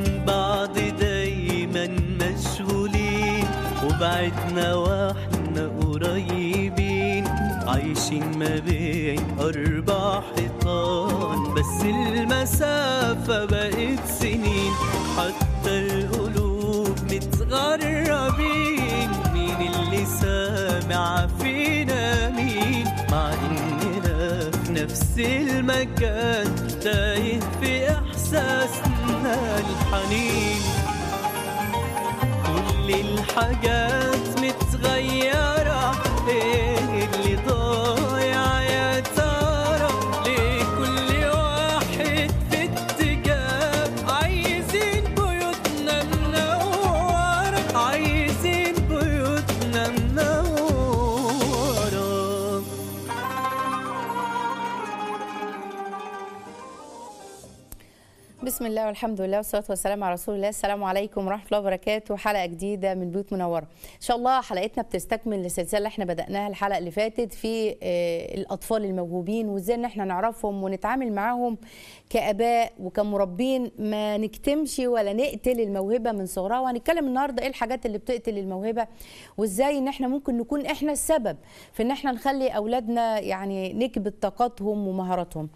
من بعض دايما مشغولين وبعدنا واحنا قريبين عايشين ما بين أربع حيطان بس المسافة بقت سنين حتى القلوب متغربين مين اللي سامع فينا مين مع إننا في نفس المكان تايه في إحساسنا الحنين كل الحاجات متغيرة ايه اللي ضايع يا ترى ليه كل واحد في اتجاه عايزين بيوتنا منورة عايزين بيوتنا منورة بسم الله والحمد لله والصلاه والسلام على رسول الله السلام عليكم ورحمه الله وبركاته حلقه جديده من بيوت منوره ان شاء الله حلقتنا بتستكمل السلسله اللي احنا بداناها الحلقه اللي فاتت في آه، الاطفال الموهوبين وازاي ان احنا نعرفهم ونتعامل معاهم كاباء وكمربين ما نكتمش ولا نقتل الموهبه من صغرها وهنتكلم النهارده ايه الحاجات اللي بتقتل الموهبه وازاي ان احنا ممكن نكون احنا السبب في ان احنا نخلي اولادنا يعني نكبت طاقاتهم ومهاراتهم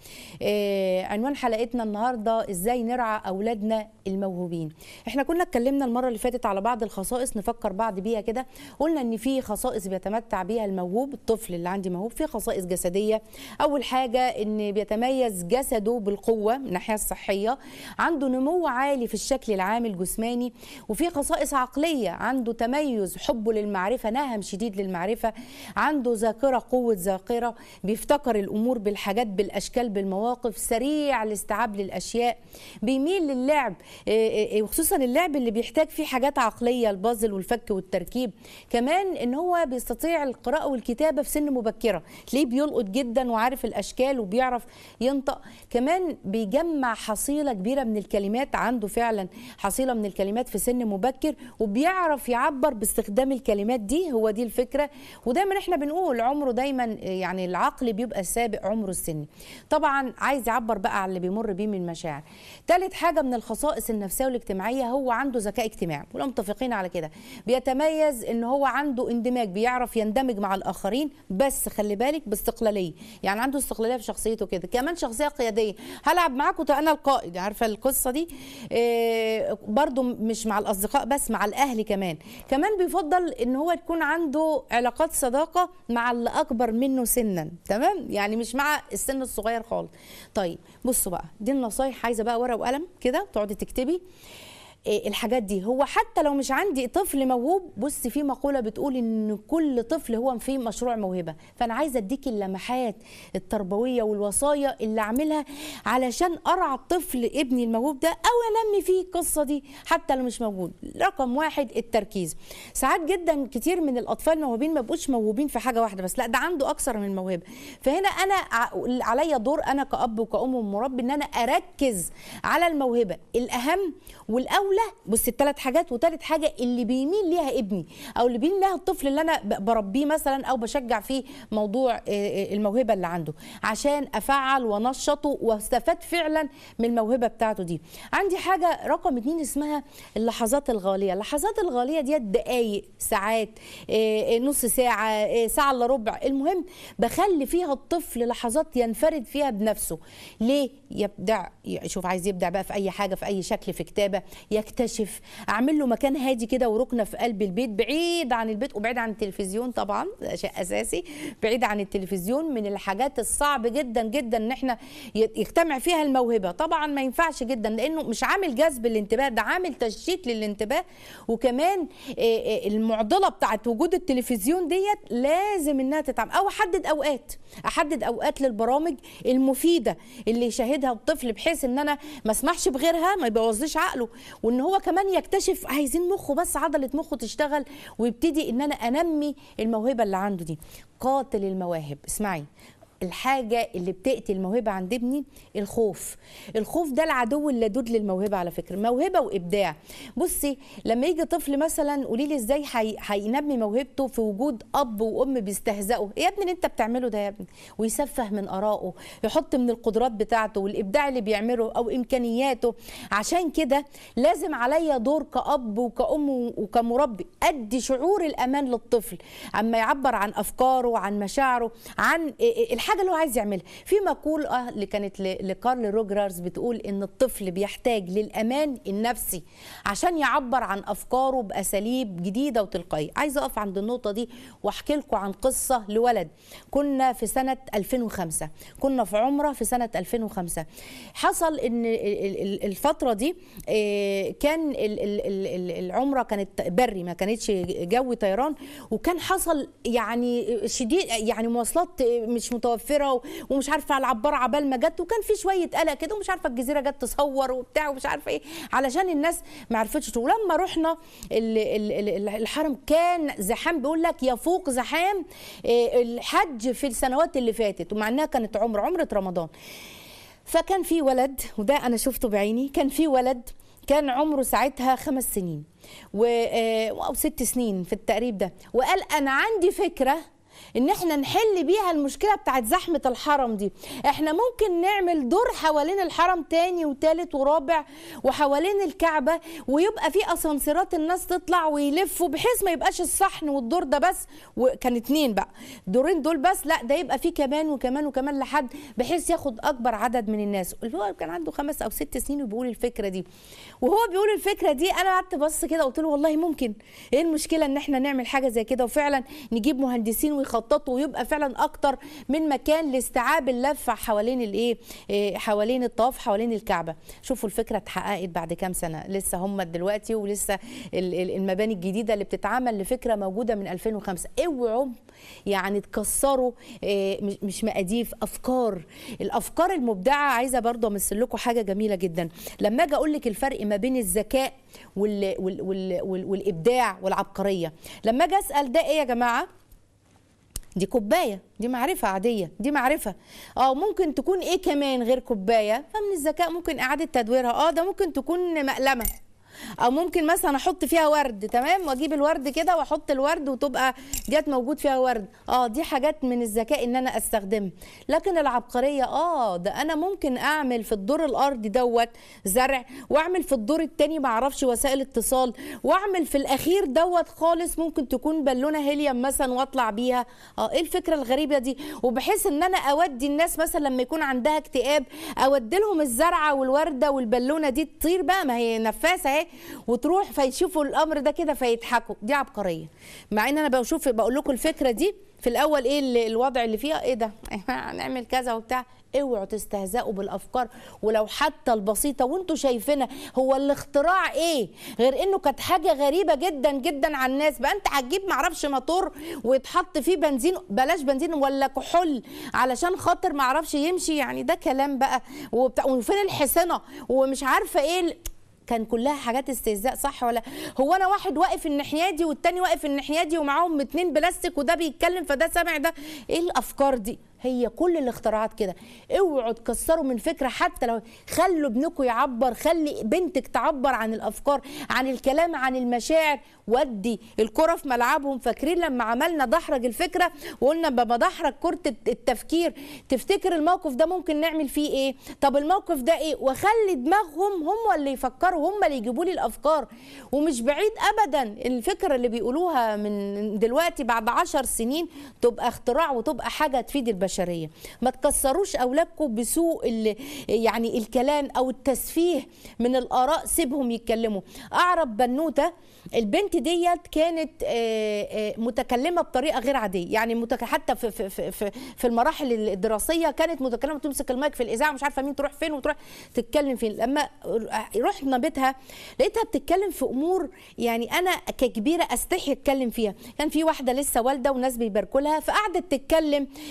آه، عنوان حلقتنا النهارده ازاي نرعى اولادنا الموهوبين احنا كنا اتكلمنا المره اللي فاتت على بعض الخصائص نفكر بعض بيها كده قلنا ان في خصائص بيتمتع بيها الموهوب الطفل اللي عندي موهوب في خصائص جسديه اول حاجه ان بيتميز جسده بالقوه من الناحيه الصحيه عنده نمو عالي في الشكل العام الجسماني وفي خصائص عقليه عنده تميز حبه للمعرفه نهم شديد للمعرفه عنده ذاكره قوه ذاكره بيفتكر الامور بالحاجات بالاشكال بالمواقف سريع الاستيعاب للاشياء بيميل للعب إيه إيه وخصوصا اللعب اللي بيحتاج فيه حاجات عقليه البازل والفك والتركيب كمان ان هو بيستطيع القراءه والكتابه في سن مبكره تلاقيه بيلقط جدا وعارف الاشكال وبيعرف ينطق كمان بيجمع حصيله كبيره من الكلمات عنده فعلا حصيله من الكلمات في سن مبكر وبيعرف يعبر باستخدام الكلمات دي هو دي الفكره ودايما احنا بنقول عمره دايما يعني العقل بيبقى سابق عمره السني طبعا عايز يعبر بقى على اللي بيمر بيه من مشاعر ثالث حاجه من الخصائص النفسيه والاجتماعيه هو عنده ذكاء اجتماعي ولا متفقين على كده بيتميز ان هو عنده اندماج بيعرف يندمج مع الاخرين بس خلي بالك باستقلاليه يعني عنده استقلاليه في شخصيته كده كمان شخصيه قياديه هلعب معاكم ده انا القائد عارفه القصه دي إيه برضو مش مع الاصدقاء بس مع الاهل كمان كمان بيفضل ان هو يكون عنده علاقات صداقه مع اللي اكبر منه سنا تمام يعني مش مع السن الصغير خالص طيب بصوا بقى دي النصايح عايزه بقى ورقه وقلم كده تقعدي تكتبي إيه الحاجات دي هو حتى لو مش عندي طفل موهوب بص في مقوله بتقول ان كل طفل هو فيه مشروع موهبه فانا عايزه اديك اللمحات التربويه والوصايا اللي اعملها علشان ارعى الطفل ابني الموهوب ده او انمي فيه القصه دي حتى لو مش موجود رقم واحد التركيز ساعات جدا كتير من الاطفال الموهوبين ما بقوش موهوبين في حاجه واحده بس لا ده عنده اكثر من موهبه فهنا انا ع- عليا دور انا كاب وكأم ومربي ان انا اركز على الموهبه الاهم والاولى بص الثلاث حاجات وثالث حاجه اللي بيميل ليها ابني او اللي بيميل ليها الطفل اللي انا ب- بربيه مثلا او بشجع فيه موضوع آه، آه، الموهبه اللي عنده عشان افعل وانشطه واستفاد فعلا من الموهبه بتاعته دي عندي حاجه رقم اتنين اسمها اللحظات الغاليه اللحظات الغاليه ديت دقايق ساعات آه، آه، نص ساعه آه، ساعه الا ربع المهم بخلي فيها الطفل لحظات ينفرد فيها بنفسه ليه يبدع شوف عايز يبدع بقى في اي حاجه في اي شكل في كتابه يكتشف اعمل له مكان هادي كده وركنه في قلب البيت بعيد عن البيت وبعيد عن التلفزيون طبعا ده شيء اساسي بعيد عن التلفزيون من الحاجات الصعب جدا جدا ان احنا ي- يجتمع فيها الموهبه طبعا ما ينفعش جدا لانه مش عامل جذب الانتباه ده عامل تشتيت للانتباه وكمان آه، آه، المعضله بتاعت وجود التلفزيون ديت لازم انها تتعمل او احدد اوقات احدد اوقات للبرامج المفيده اللي يشاهدها الطفل بحيث ان انا ما اسمحش بغيرها ما يبوظليش عقله وان هو كمان يكتشف عايزين مخه بس عضله مخه تشتغل ويبتدي ان انا انمي الموهبه اللي عنده دي قاتل المواهب اسمعي الحاجه اللي بتقتل الموهبه عند ابني الخوف الخوف ده العدو اللدود للموهبه على فكره موهبه وابداع بصي لما يجي طفل مثلا قولي لي ازاي هي- هينمي موهبته في وجود اب وام بيستهزئوا إيه يا ابني اللي انت بتعمله ده يا ابني ويسفه من ارائه يحط من القدرات بتاعته والابداع اللي بيعمله او امكانياته عشان كده لازم عليا دور كاب وكأم وكمربي ادي شعور الامان للطفل اما يعبر عن افكاره عن مشاعره عن الحاجه اللي هو عايز يعملها في مقوله اللي كانت ل- لكارل روجرز بتقول ان الطفل بيحتاج للامان النفسي عشان يعبر عن افكاره باساليب جديده وتلقائيه عايزه اقف عند النقطه دي واحكي لكم عن قصه لولد كنا في سنه 2005 كنا في عمره في سنه 2005 حصل ان ال- ال- الفتره دي آه، كان ال- ال- ال- ال- العمره كانت بري ما كانتش جو طيران وكان حصل يعني شديد يعني مواصلات مش متوفره و- ومش عارفه العباره عبال ما جت وكان في شويه قلق كده ومش عارفه الجزيره جت تصور وبتاع ومش عارفه ايه علشان الناس ما عرفتش تروح. ولما رحنا ال- ال- ال- الحرم كان زحام بيقول لك يفوق زحام آه، الحج في السنوات اللي فاتت ومع انها كانت عمره عمره رمضان فكان في ولد وده انا شفته بعيني كان في ولد كان عمره ساعتها خمس سنين و آه، او ست سنين في التقريب ده وقال انا عندي فكره ان احنا نحل بيها المشكله بتاعت زحمه الحرم دي احنا ممكن نعمل دور حوالين الحرم تاني وتالت ورابع وحوالين الكعبه ويبقى في اسانسيرات الناس تطلع ويلفوا بحيث ما يبقاش الصحن والدور ده بس وكان اتنين بقى دورين دول بس لا ده يبقى في كمان وكمان وكمان لحد بحيث ياخد اكبر عدد من الناس اللي هو كان عنده خمس او ست سنين وبيقول الفكره دي وهو بيقول الفكره دي انا قعدت بص كده قلت له والله ممكن ايه المشكله ان احنا نعمل حاجه زي كده وفعلا نجيب مهندسين ويخططوا ويبقى فعلا اكتر من مكان لاستيعاب اللفه حوالين الايه إيه، حوالين الطواف حوالين الكعبه شوفوا الفكره اتحققت بعد كام سنه لسه هم دلوقتي ولسه ال- ال- المباني الجديده اللي بتتعمل لفكره موجوده من 2005 اوعوا يعني تكسروا إيه، مش- مش مقاديف افكار الافكار المبدعه عايزه برضه امثل لكم حاجه جميله جدا لما اجي اقول لك الفرق ما بين الذكاء وال وال وال وال والابداع والعبقريه لما اجي اسال ده ايه يا جماعه دي كوبايه دي معرفه عاديه دي معرفه اه ممكن تكون ايه كمان غير كوبايه فمن الذكاء ممكن اعاده تدويرها اه ده ممكن تكون مقلمه او ممكن مثلا احط فيها ورد تمام واجيب الورد كده واحط الورد وتبقى ديت موجود فيها ورد اه دي حاجات من الذكاء ان انا استخدمها لكن العبقريه اه ده انا ممكن اعمل في الدور الارضي دوت زرع واعمل في الدور التاني ما اعرفش وسائل اتصال واعمل في الاخير دوت خالص ممكن تكون بالونه هيليوم مثلا واطلع بيها اه ايه الفكره الغريبه دي وبحيث ان انا اودي الناس مثلا لما يكون عندها اكتئاب اودي لهم الزرعه والورده والبالونه دي تطير بقى ما هي نفاسه اهي وتروح فيشوفوا الامر ده كده فيضحكوا دي عبقريه مع ان انا بشوف بقول لكم الفكره دي في الاول ايه ال- الوضع اللي فيها ايه ده هنعمل كذا وبتاع اوعوا تستهزئوا بالافكار ولو حتى البسيطه وانتوا شايفينها هو الاختراع ايه غير انه كانت حاجه غريبه جدا جدا على الناس بقى انت هتجيب معرفش موتور ويتحط فيه بنزين بلاش بنزين ولا كحول علشان خاطر معرفش يمشي يعني ده كلام بقى وبتاع وفين الحصنه ومش عارفه ايه ال- كان كلها حاجات استهزاء صح ولا هو انا واحد واقف الناحيه دي والتاني واقف الناحيه دي ومعاهم اتنين بلاستيك وده بيتكلم فده سامع ده ايه الافكار دي هي كل الاختراعات كده اوعوا تكسروا من فكره حتى لو خلوا ابنكم يعبر خلي بنتك تعبر عن الافكار عن الكلام عن المشاعر ودي الكره في ملعبهم فاكرين لما عملنا دحرج الفكره وقلنا بما دحرج كره التفكير تفتكر الموقف ده ممكن نعمل فيه ايه طب الموقف ده ايه واخلي دماغهم هم اللي يفكروا هم اللي يجيبوا لي الافكار ومش بعيد ابدا الفكره اللي بيقولوها من دلوقتي بعد عشر سنين تبقى اختراع وتبقى حاجه تفيد البشريه ما تكسروش اولادكم بسوء ال- يعني الكلام او التسفيه من الاراء سيبهم يتكلموا اعرف بنوته البنت ديت كانت آه، آه، متكلمه بطريقه غير عاديه يعني متك... حتى في في في في- في المراحل الدراسيه كانت متكلمه تمسك المايك في الاذاعه مش عارفه مين تروح فين وتروح تتكلم فين لما رحنا بيتها لقيتها بتتكلم في امور يعني انا ككبيره استحي اتكلم فيها كان في واحده لسه والده وناس بيباركوا لها فقعدت تتكلم آه،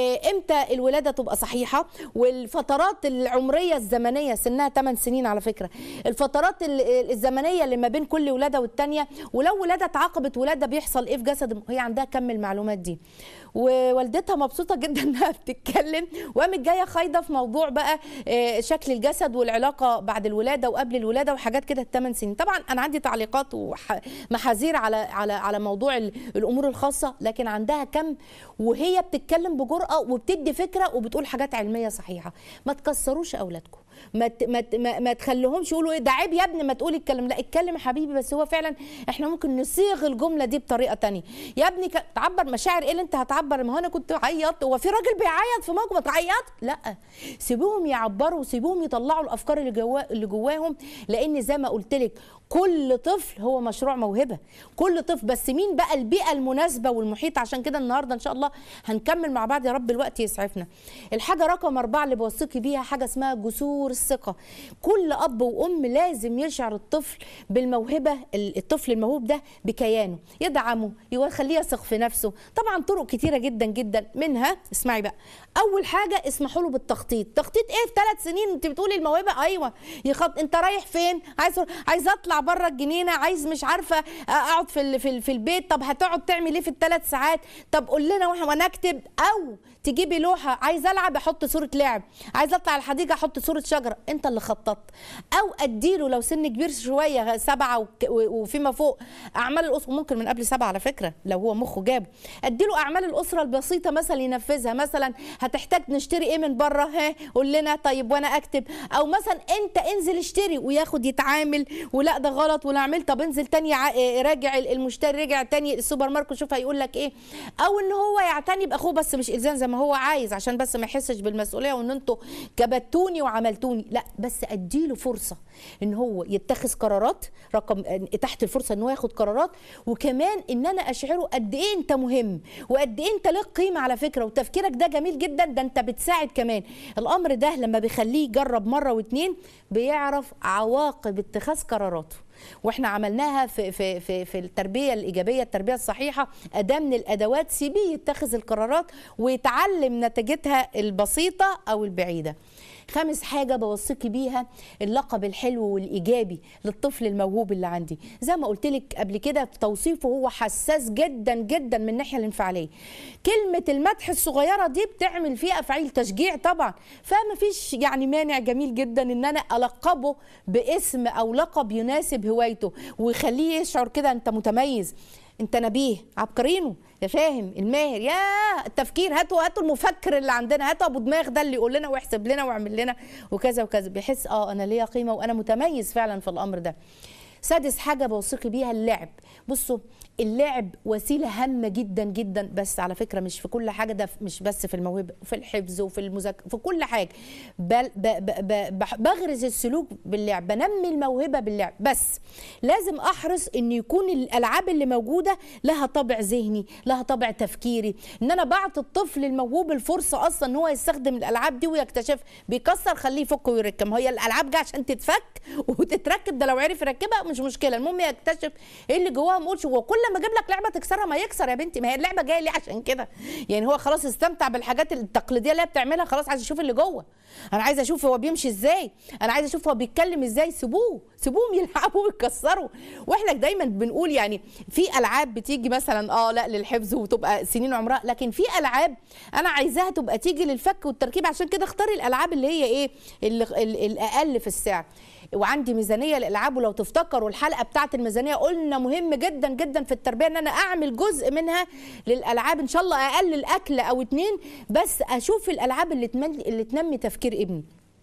آه، امتى الولاده تبقى صحيحه والفترات العمريه الزمنيه سنها 8 سنين على فكره الفترات ال- الزمنيه اللي ما بين كل ولاده والتانيه ولو ولاده اتعاقبت ولاده بيحصل ايه في جسد الم- هي عندها كم المعلومات دي ووالدتها مبسوطه جدا انها بتتكلم وقامت جايه خايضه في موضوع بقى آه، شكل الجسد والعلاقه بعد الولاده وقبل الولاده وحاجات كده الثمان سنين طبعا انا عندي تعليقات ومحاذير على على على موضوع ال- الامور الخاصه لكن عندها كم وهي بتتكلم بجرأه وبتدي فكره وبتقول حاجات علميه صحيحه ما تكسروش اولادكم ما ت- ما ت- ما, ما تخليهمش يقولوا ايه ده عيب يا ابني ما تقولي الكلام لا اتكلم يا حبيبي بس هو فعلا احنا ممكن نصيغ الجمله دي بطريقه تانية يا ابني ك- تعبر مشاعر ايه اللي انت هتعبر ما هو انا كنت بعيط هو في راجل بيعيط في موقف ما تعيط لا سيبوهم يعبروا وسيبوهم يطلعوا الافكار اللي جوا اللي جواهم لان زي ما قلت لك كل طفل هو مشروع موهبه كل طفل بس مين بقى البيئه المناسبه والمحيط عشان كده النهارده ان شاء الله هنكمل مع بعض يا رب الوقت يسعفنا الحاجه رقم أربعة اللي بوثقي بيها حاجه اسمها جسور الثقه كل اب وام لازم يشعر الطفل بالموهبه الطفل الموهوب ده بكيانه يدعمه يخليه يثق في نفسه طبعا طرق كتيره جدا جدا منها اسمعي بقى اول حاجه اسمحوا له بالتخطيط تخطيط ايه في ثلاث سنين انت بتقولي الموهبه ايوه يخط انت رايح فين عايز عايز اطلع بره الجنينه عايز مش عارفه اقعد في ال... في, ال... في البيت طب هتقعد تعمل ايه في الثلاث ساعات طب قول لنا واحنا ونكتب او تجيبي لوحه عايز العب احط صوره لعب عايز اطلع الحديقه احط صوره شجره انت اللي خططت او اديله لو سن كبير شويه سبعه وك... وفيما فوق اعمال الاسره ممكن من قبل سبعه على فكره لو هو مخه جابه اديله اعمال الاسره البسيطه مثلا ينفذها مثلا هتحتاج نشتري ايه من بره ها قول لنا طيب وانا اكتب او مثلا انت انزل اشتري وياخد يتعامل ولا ده غلط ولا عملت طب انزل تاني راجع المشتري رجع تاني السوبر ماركت شوف هيقول لك ايه او ان هو يعتني باخوه بس مش الزام زي ما هو عايز عشان بس ما يحسش بالمسؤوليه وان انتوا كبتوني وعملتوني لا بس اديله فرصه ان هو يتخذ قرارات رقم تحت الفرصه ان هو ياخد قرارات وكمان ان انا اشعره قد ايه انت مهم وقد ايه انت لك قيمه على فكره وتفكيرك ده جميل جدا ده انت بتساعد كمان الامر ده لما بيخليه يجرب مره واتنين بيعرف عواقب اتخاذ قراراته واحنا عملناها في في في في التربيه الايجابيه التربيه الصحيحه اداه من الادوات سيبيه يتخذ القرارات ويتعلم نتيجتها البسيطه او البعيده خامس حاجه بوصيكي بيها اللقب الحلو والايجابي للطفل الموهوب اللي عندي زي ما قلت لك قبل كده توصيفه هو حساس جدا جدا من الناحيه الانفعاليه كلمه المدح الصغيره دي بتعمل فيه افعال تشجيع طبعا فما فيش يعني مانع جميل جدا ان انا القبه باسم او لقب يناسب هوايته ويخليه يشعر كده انت متميز انت نبيه عبقرينه يا فاهم الماهر يا التفكير هاتوا هاتوا المفكر اللي عندنا هاتوا ابو دماغ ده اللي يقول لنا ويحسب لنا ويعمل لنا وكذا وكذا بيحس اه انا ليا قيمه وانا متميز فعلا في الامر ده سادس حاجه بوثقي بيها اللعب بصوا اللعب وسيله هامه جدا جدا بس على فكره مش في كل حاجه ده مش بس في الموهبه في الحفظ وفي المذاكره في كل حاجه بل ب ب ب بغرز السلوك باللعب بنمي الموهبه باللعب بس لازم احرص ان يكون الالعاب اللي موجوده لها طابع ذهني لها طابع تفكيري ان انا بعطي الطفل الموهوب الفرصه اصلا ان هو يستخدم الالعاب دي ويكتشف بيكسر خليه يفك ويركب ما هي الالعاب جايه عشان تتفك وتتركب ده لو عرف يركبها مش مشكله المهم يكتشف ايه اللي جواها ما اقولش هو كل ما اجيب لك لعبه تكسرها ما يكسر يا بنتي ما هي اللعبه جايه ليه عشان كده يعني هو خلاص استمتع بالحاجات التقليديه اللي هي بتعملها خلاص عايز يشوف اللي جوه انا عايزه اشوف هو بيمشي ازاي انا عايزه اشوف هو بيتكلم ازاي سيبوه سيبوهم يلعبوا ويكسروا واحنا دايما بنقول يعني في العاب بتيجي مثلا اه لا للحفظ وتبقى سنين عمرها لكن في العاب انا عايزاها تبقى تيجي للفك والتركيب عشان كده اختاري الالعاب اللي هي ايه اللي الاقل في السعر وعندي ميزانيه للالعاب ولو تفتكروا الحلقه بتاعه الميزانيه قلنا مهم جدا جدا في التربيه ان انا اعمل جزء منها للالعاب ان شاء الله اقلل اكل او اتنين بس اشوف الالعاب اللي تمني اللي تنمي تفكير ابني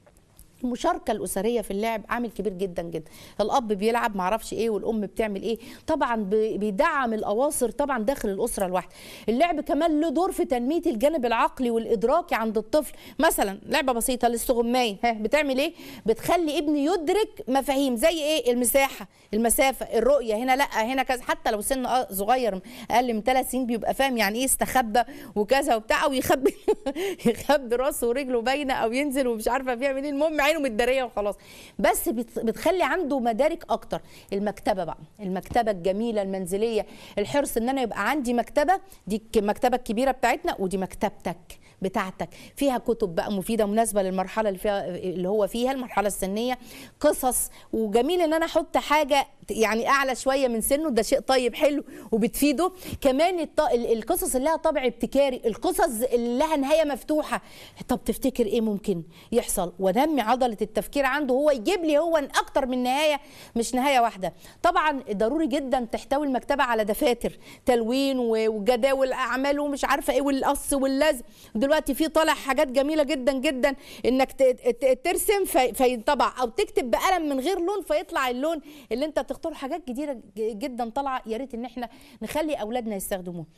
المشاركه الاسريه في اللعب عامل كبير جدا جدا الاب بيلعب معرفش ايه والام بتعمل ايه طبعا بيدعم الاواصر طبعا داخل الاسره الواحده اللعب كمان له دور في تنميه الجانب العقلي والادراكي عند الطفل مثلا لعبه بسيطه الاستغمايه ها بتعمل ايه بتخلي ابني يدرك مفاهيم زي ايه المساحه المسافه الرؤيه هنا لا هنا كذا حتى لو سن صغير اقل من ثلاث سنين بيبقى فاهم يعني ايه استخبى وكذا وبتاع او يخبي يخبي راسه ورجله باينه او ينزل ومش عارفه بيعمل ايه المهم عينه متداريه وخلاص بس بتخلي عنده مدارك اكتر المكتبه بقى المكتبه الجميله المنزليه الحرص ان انا يبقى عندي مكتبه دي المكتبه الكبيره بتاعتنا ودي مكتبتك بتاعتك فيها كتب بقى مفيده مناسبه للمرحله اللي فيها اللي هو فيها المرحله السنيه قصص وجميل ان انا احط حاجه يعني اعلى شويه من سنه ده شيء طيب حلو وبتفيده كمان الط... ال- القصص اللي لها طابع ابتكاري القصص اللي لها نهايه مفتوحه طب تفتكر ايه ممكن يحصل ونمي عضله التفكير عنده هو يجيب لي هو اكتر من نهايه مش نهايه واحده طبعا ضروري جدا تحتوي المكتبه على دفاتر تلوين و- وجداول اعمال ومش عارفه ايه والقص واللزق دلوقتي في طالع حاجات جميله جدا جدا انك ت- ت- ترسم في- فينطبع او تكتب بقلم من غير لون فيطلع اللون اللي انت تختار حاجات جديده ج- جدا طالعه يا ريت ان احنا نخلي اولادنا يستخدموها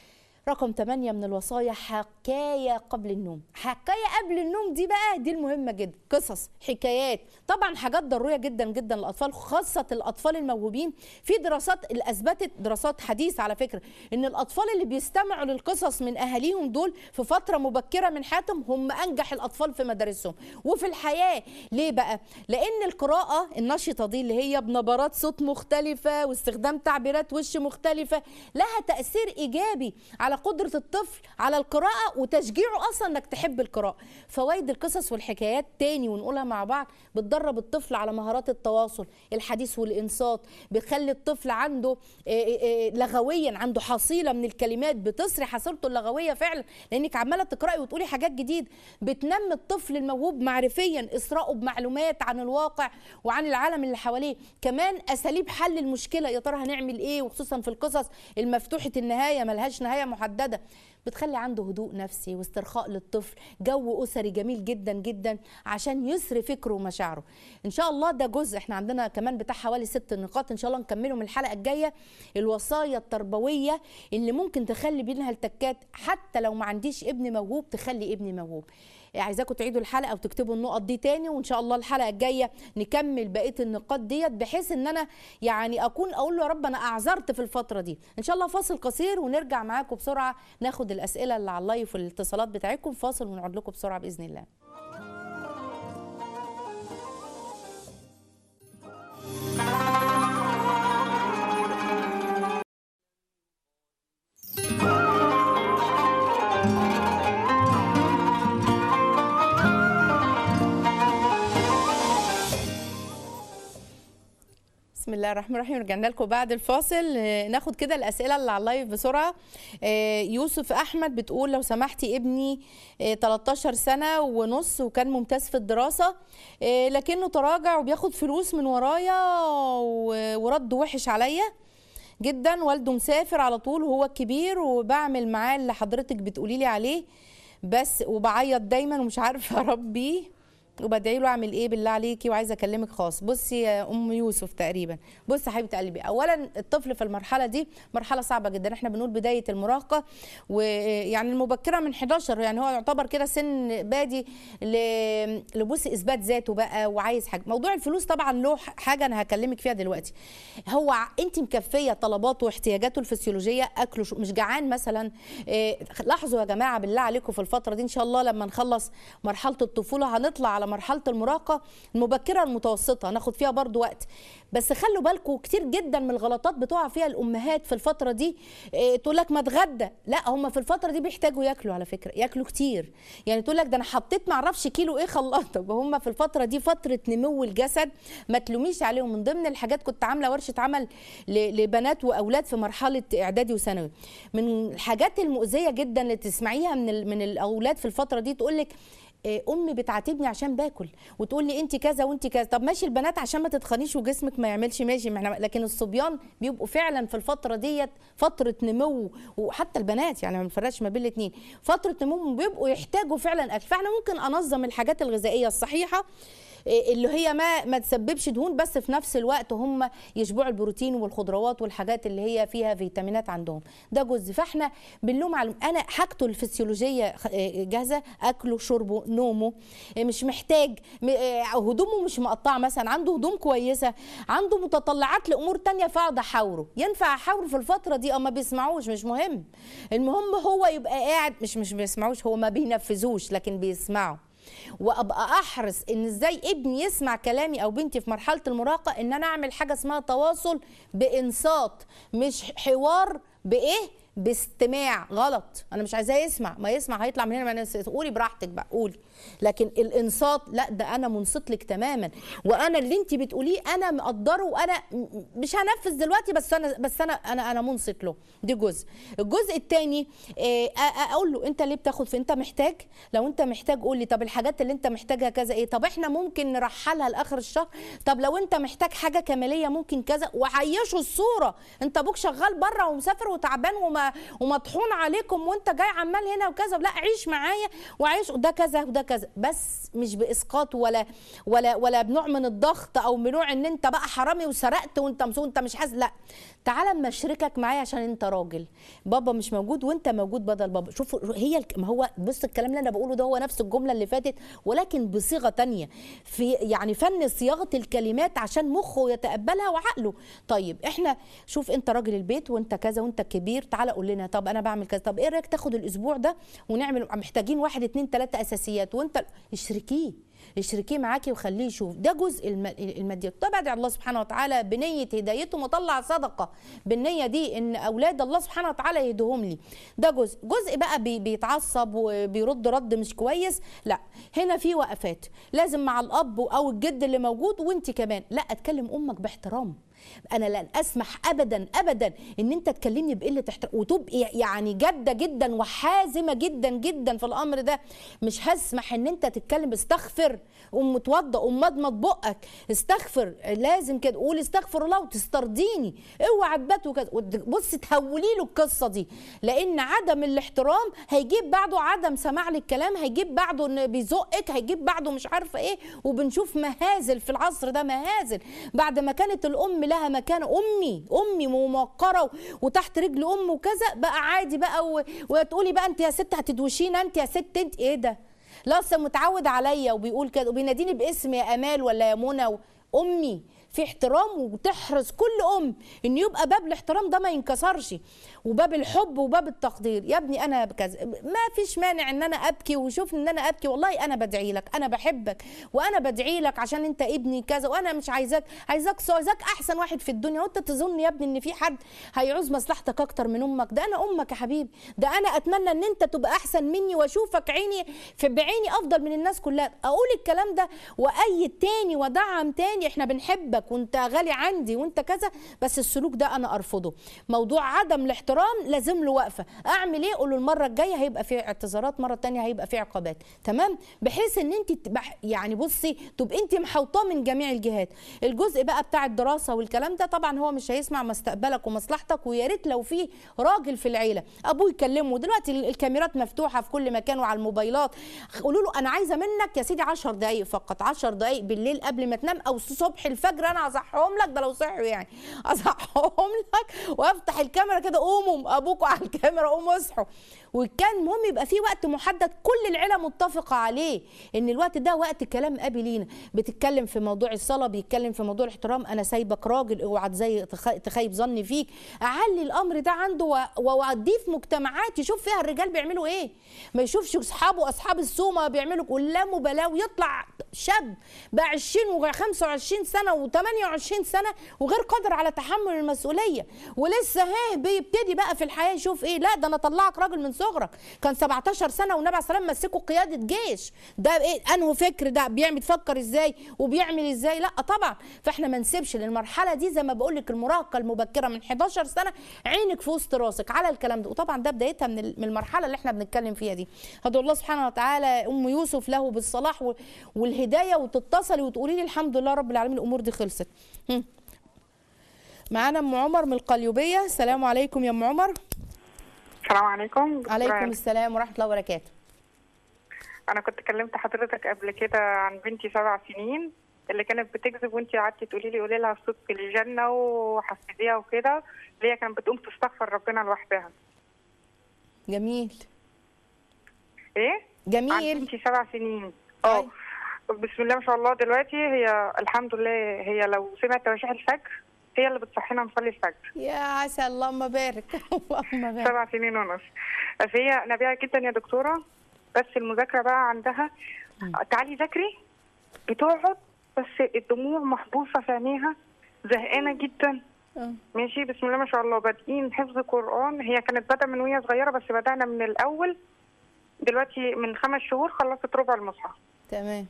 رقم 8 من الوصايا حكايه قبل النوم حكايه قبل النوم دي بقى دي المهمه جدا قصص حكايات طبعا حاجات ضروريه جدا جدا للاطفال خاصه الاطفال الموهوبين في دراسات اللي اثبتت دراسات حديثه على فكره ان الاطفال اللي بيستمعوا للقصص من اهاليهم دول في فتره مبكره من حياتهم هم انجح الاطفال في مدارسهم وفي الحياه ليه بقى لان القراءه النشطه دي اللي هي بنبرات صوت مختلفه واستخدام تعبيرات وش مختلفه لها تاثير ايجابي على قدره الطفل على القراءه وتشجيعه اصلا انك تحب القراءه فوائد القصص والحكايات تاني ونقولها مع بعض بتدرب الطفل على مهارات التواصل الحديث والانصات بتخلي الطفل عنده آه، آه، لغويا عنده حصيله من الكلمات بتصري حصيلته اللغويه فعلا لانك عماله تقراي وتقولي حاجات جديده بتنمي الطفل الموهوب معرفيا اثراءه بمعلومات عن الواقع وعن العالم اللي حواليه كمان اساليب حل المشكله يا ترى هنعمل ايه وخصوصا في القصص المفتوحه النهايه ملهاش نهايه محدده بتخلي عنده هدوء نفسي واسترخاء للطفل جو اسري جميل جدا جدا عشان يسري فكره ومشاعره ان شاء الله ده جزء احنا عندنا كمان بتاع حوالي ست نقاط ان شاء الله نكمله من الحلقه الجايه الوصايا التربويه اللي ممكن تخلي بينها التكات حتى لو ما عنديش ابن موهوب تخلي ابني موهوب عايزاكم تعيدوا الحلقه وتكتبوا النقط دي تاني وان شاء الله الحلقه الجايه نكمل بقيه النقاط ديت بحيث ان انا يعني اكون اقول له يا رب انا اعذرت في الفتره دي ان شاء الله فاصل قصير ونرجع معاكم بسرعه ناخد الاسئله اللي على اللايف والاتصالات بتاعتكم فاصل ونقعد لكم بسرعه باذن الله بسم الله الرحمن الرحيم رجعنا لكم بعد الفاصل آه، ناخد كده الاسئله اللي على اللايف بسرعه آه، يوسف احمد بتقول لو سمحتي ابني آه، 13 سنه ونص وكان ممتاز في الدراسه آه، لكنه تراجع وبياخد فلوس من ورايا و- ورد وحش عليا جدا والده مسافر على طول وهو الكبير وبعمل معاه اللي حضرتك بتقولي لي عليه بس وبعيط دايما ومش عارفه اربيه وبدعي له اعمل ايه بالله عليكي وعايزه اكلمك خاص بصي يا ام يوسف تقريبا بصي يا حبيبه قلبي اولا الطفل في المرحله دي مرحله صعبه جدا احنا بنقول بدايه المراهقه ويعني المبكره من 11 يعني هو يعتبر كده سن بادي ل- لبص اثبات ذاته بقى وعايز حاجه موضوع الفلوس طبعا له حاجه انا هكلمك فيها دلوقتي هو ع- انت مكفيه طلباته واحتياجاته الفسيولوجيه اكله شو- مش جعان مثلا إيه، لاحظوا يا جماعه بالله عليكم في الفتره دي ان شاء الله لما نخلص مرحله الطفوله هنطلع على مرحله المراهقه المبكره المتوسطه هناخد فيها برضو وقت بس خلوا بالكم كتير جدا من الغلطات بتقع فيها الامهات في الفتره دي إيه، تقول لك ما اتغدى لا هم في الفتره دي بيحتاجوا ياكلوا على فكره ياكلوا كتير يعني تقول لك ده انا حطيت ما اعرفش كيلو ايه خلاص طب هم في الفتره دي فتره نمو الجسد ما تلوميش عليهم من ضمن الحاجات كنت عامله ورشه عمل ل- لبنات واولاد في مرحله اعدادي وثانوي من الحاجات المؤذيه جدا اللي تسمعيها من ال- من الاولاد في الفتره دي تقول لك إيه، امي بتعاتبني عشان باكل وتقول لي انت كذا وانت كذا طب ماشي البنات عشان ما تتخنيش وجسمك ما يعملش ماشي ما احنا لكن الصبيان بيبقوا فعلا في الفتره ديت فتره نمو وحتى البنات يعني ما بنفرقش ما بين الاثنين فتره نمو بيبقوا يحتاجوا فعلا اكل فاحنا ممكن انظم الحاجات الغذائيه الصحيحه إيه، اللي هي ما ما تسببش دهون بس في نفس الوقت هم يشبعوا البروتين والخضروات والحاجات اللي هي فيها فيتامينات عندهم ده جزء فاحنا بنلوم على انا حاجته الفسيولوجيه خ- إيه، جاهزه اكله شربه نومه إيه، مش محتاج م- إيه، هدومه مش مقطعه مثلا عنده هدوم كويسه عنده متطلعات لامور تانية فاقعد احاوره ينفع احاوره في الفتره دي او ما بيسمعوش مش مهم المهم هو يبقى قاعد مش مش بيسمعوش هو ما بينفذوش لكن بيسمعوا وابقى احرص ان ازاي ابني يسمع كلامي او بنتي في مرحله المراهقه ان انا اعمل حاجه اسمها تواصل بانصات مش حوار بايه باستماع غلط انا مش عايزاه يسمع ما يسمع هيطلع من هنا ما ينس- قولي براحتك بقى قولي لكن الانصات لا ده انا منصت لك تماما وانا اللي انت بتقوليه انا مقدره وانا م- مش هنفذ دلوقتي بس انا بس انا انا انا منصت له دي جزء الجزء الثاني اقول له انت ليه بتاخد في انت محتاج لو انت محتاج قول لي طب الحاجات اللي انت محتاجها كذا ايه طب احنا ممكن نرحلها لاخر الشهر طب لو انت محتاج حاجه كماليه ممكن كذا وعيشوا الصوره انت ابوك شغال بره ومسافر وتعبان وما ومطحون عليكم وانت جاي عمال هنا وكذا لا عيش معايا وعيش ده كذا وده كذا بس مش باسقاط ولا ولا ولا بنوع من الضغط او بنوع ان انت بقى حرامي وسرقت وانت مسؤول انت مش حاسس لا تعالى اما اشركك معايا عشان انت راجل بابا مش موجود وانت موجود بدل بابا شوفوا هي الك- ما هو بص الكلام اللي انا بقوله ده هو نفس الجمله اللي فاتت ولكن بصيغه تانية في يعني فن صياغه الكلمات عشان مخه يتقبلها وعقله طيب احنا شوف انت راجل البيت وانت كذا وانت كبير تعالى قول لنا طب انا بعمل كذا طب ايه رايك تاخد الاسبوع ده ونعمل محتاجين واحد اتنين تلاته اساسيات وانت اشركيه اشركيه معاكي وخليه يشوف ده جزء الم- الماديات طب ادعي الله سبحانه وتعالى بنيه هدايته وطلع صدقه بالنيه دي ان اولاد الله سبحانه وتعالى يهدهم لي ده جزء جزء بقى بي- بيتعصب وبيرد رد مش كويس لا هنا في وقفات لازم مع الاب او الجد اللي موجود وانت كمان لا اتكلم امك باحترام انا لن اسمح ابدا ابدا ان انت تكلمني بقله احترام وتبقي يعني جاده جدا وحازمه جدا جدا في الامر ده مش هسمح ان انت تتكلم استغفر قوم متوضى قوم مضمض بقك استغفر لازم كده قول استغفر الله وتسترضيني اوعى تبات وكذا بص تهولي له القصه دي لان عدم الاحترام هيجيب بعده عدم سماع للكلام هيجيب بعده ان بيزقك هيجيب بعده مش عارفه ايه وبنشوف مهازل في العصر ده مهازل بعد ما كانت الام لها مكانه امي امي موقره وتحت رجل ام وكذا بقى عادي بقى و- وتقولي بقى انت يا ست هتدوشينا انت يا ست انت ايه ده لا اصل متعود عليا وبيقول كده وبيناديني باسم يا امال ولا يا منى و- امي في احترام وتحرص كل ام ان يبقى باب الاحترام ده ما ينكسرش وباب الحب وباب التقدير يا ابني انا كذا ما فيش مانع ان انا ابكي وشوف ان انا ابكي والله انا بدعي لك انا بحبك وانا بدعي لك عشان انت ابني كذا وانا مش عايزاك عايزاك عايزاك احسن واحد في الدنيا وانت تظن يا ابني ان في حد هيعوز مصلحتك اكتر من امك ده انا امك يا حبيبي ده انا اتمنى ان انت تبقى احسن مني واشوفك عيني في بعيني افضل من الناس كلها اقول الكلام ده وايد تاني ودعم تاني احنا بنحبك وانت غالي عندي وانت كذا بس السلوك ده انا ارفضه موضوع عدم الاحترام لازم له وقفه اعمل ايه اقول له المره الجايه هيبقى في اعتذارات مره تانية هيبقى في عقابات تمام بحيث ان انت تبقى يعني بصي تبقى انت محوطاه من جميع الجهات الجزء بقى بتاع الدراسه والكلام ده طبعا هو مش هيسمع مستقبلك ومصلحتك ويا ريت لو في راجل في العيله ابوه يكلمه دلوقتي ال- الكاميرات مفتوحه في كل مكان وعلى الموبايلات قولوا له انا عايزه منك يا سيدي 10 دقائق فقط 10 دقائق بالليل قبل ما تنام او صبح الفجر انا هصحهم لك ده لو صحوا يعني اصحهم لك وافتح الكاميرا كده قوموا ابوكوا على الكاميرا قوموا اصحوا وكان المهم يبقى في وقت محدد كل العيله متفقه عليه ان الوقت ده وقت كلام ابي لينا بتتكلم في موضوع الصلاه بيتكلم في موضوع الاحترام انا سايبك راجل اوعى زي تخ- تخيب ظني فيك اعلي الامر ده عنده و- واوديه في مجتمعات يشوف فيها الرجال بيعملوا ايه ما يشوفش اصحابه اصحاب السومه بيعملوا كلها مبالاه ويطلع شاب بقى 20 و25 سنه و28 سنه وغير قادر على تحمل المسؤوليه ولسه ها بيبتدي بقى في الحياه يشوف ايه لا ده انا اطلعك راجل من صغرك كان 17 سنه والنبي عليه الصلاه والسلام مسكه قياده جيش ده ايه انه فكر ده بيعمل بيفكر ازاي وبيعمل ازاي لا طبعا فاحنا ما نسيبش للمرحله دي زي ما بقول لك المراهقه المبكره من 11 سنه عينك في وسط راسك على الكلام ده وطبعا ده بدايتها من ال- من المرحله اللي احنا بنتكلم فيها دي هدعو الله سبحانه وتعالى ام يوسف له بالصلاح و- والهدايه وتتصلي وتقولي لي الحمد لله رب العالمين الامور دي خلصت هم. معانا ام عمر من القليوبيه السلام عليكم يا ام عمر السلام عليكم عليكم السلام ورحمه الله وبركاته انا كنت كلمت حضرتك قبل كده عن بنتي سبع سنين اللي كانت بتكذب وانت قعدتي تقولي لي قولي لها الصدق للجنه وحفزيها وكده اللي هي كانت بتقوم تستغفر ربنا لوحدها جميل ايه عن جميل بنتي سبع سنين اه أيوة. بسم الله ما شاء الله دلوقتي هي الحمد لله هي لو سمعت تواشيح الفجر هي اللي بتصحينا نصلي الفجر يا عسى اللهم بارك اللهم بارك سبع سنين ونص بس هي نبيعة جدا يا دكتورة بس المذاكرة بقى عندها تعالي ذاكري بتقعد بس الدموع محبوسة في عينيها زهقانة جدا آه. ماشي بسم الله ما شاء الله بادئين حفظ قرآن هي كانت بادئة من وهي صغيرة بس بدأنا من الأول دلوقتي من خمس شهور خلصت ربع المصحف تمام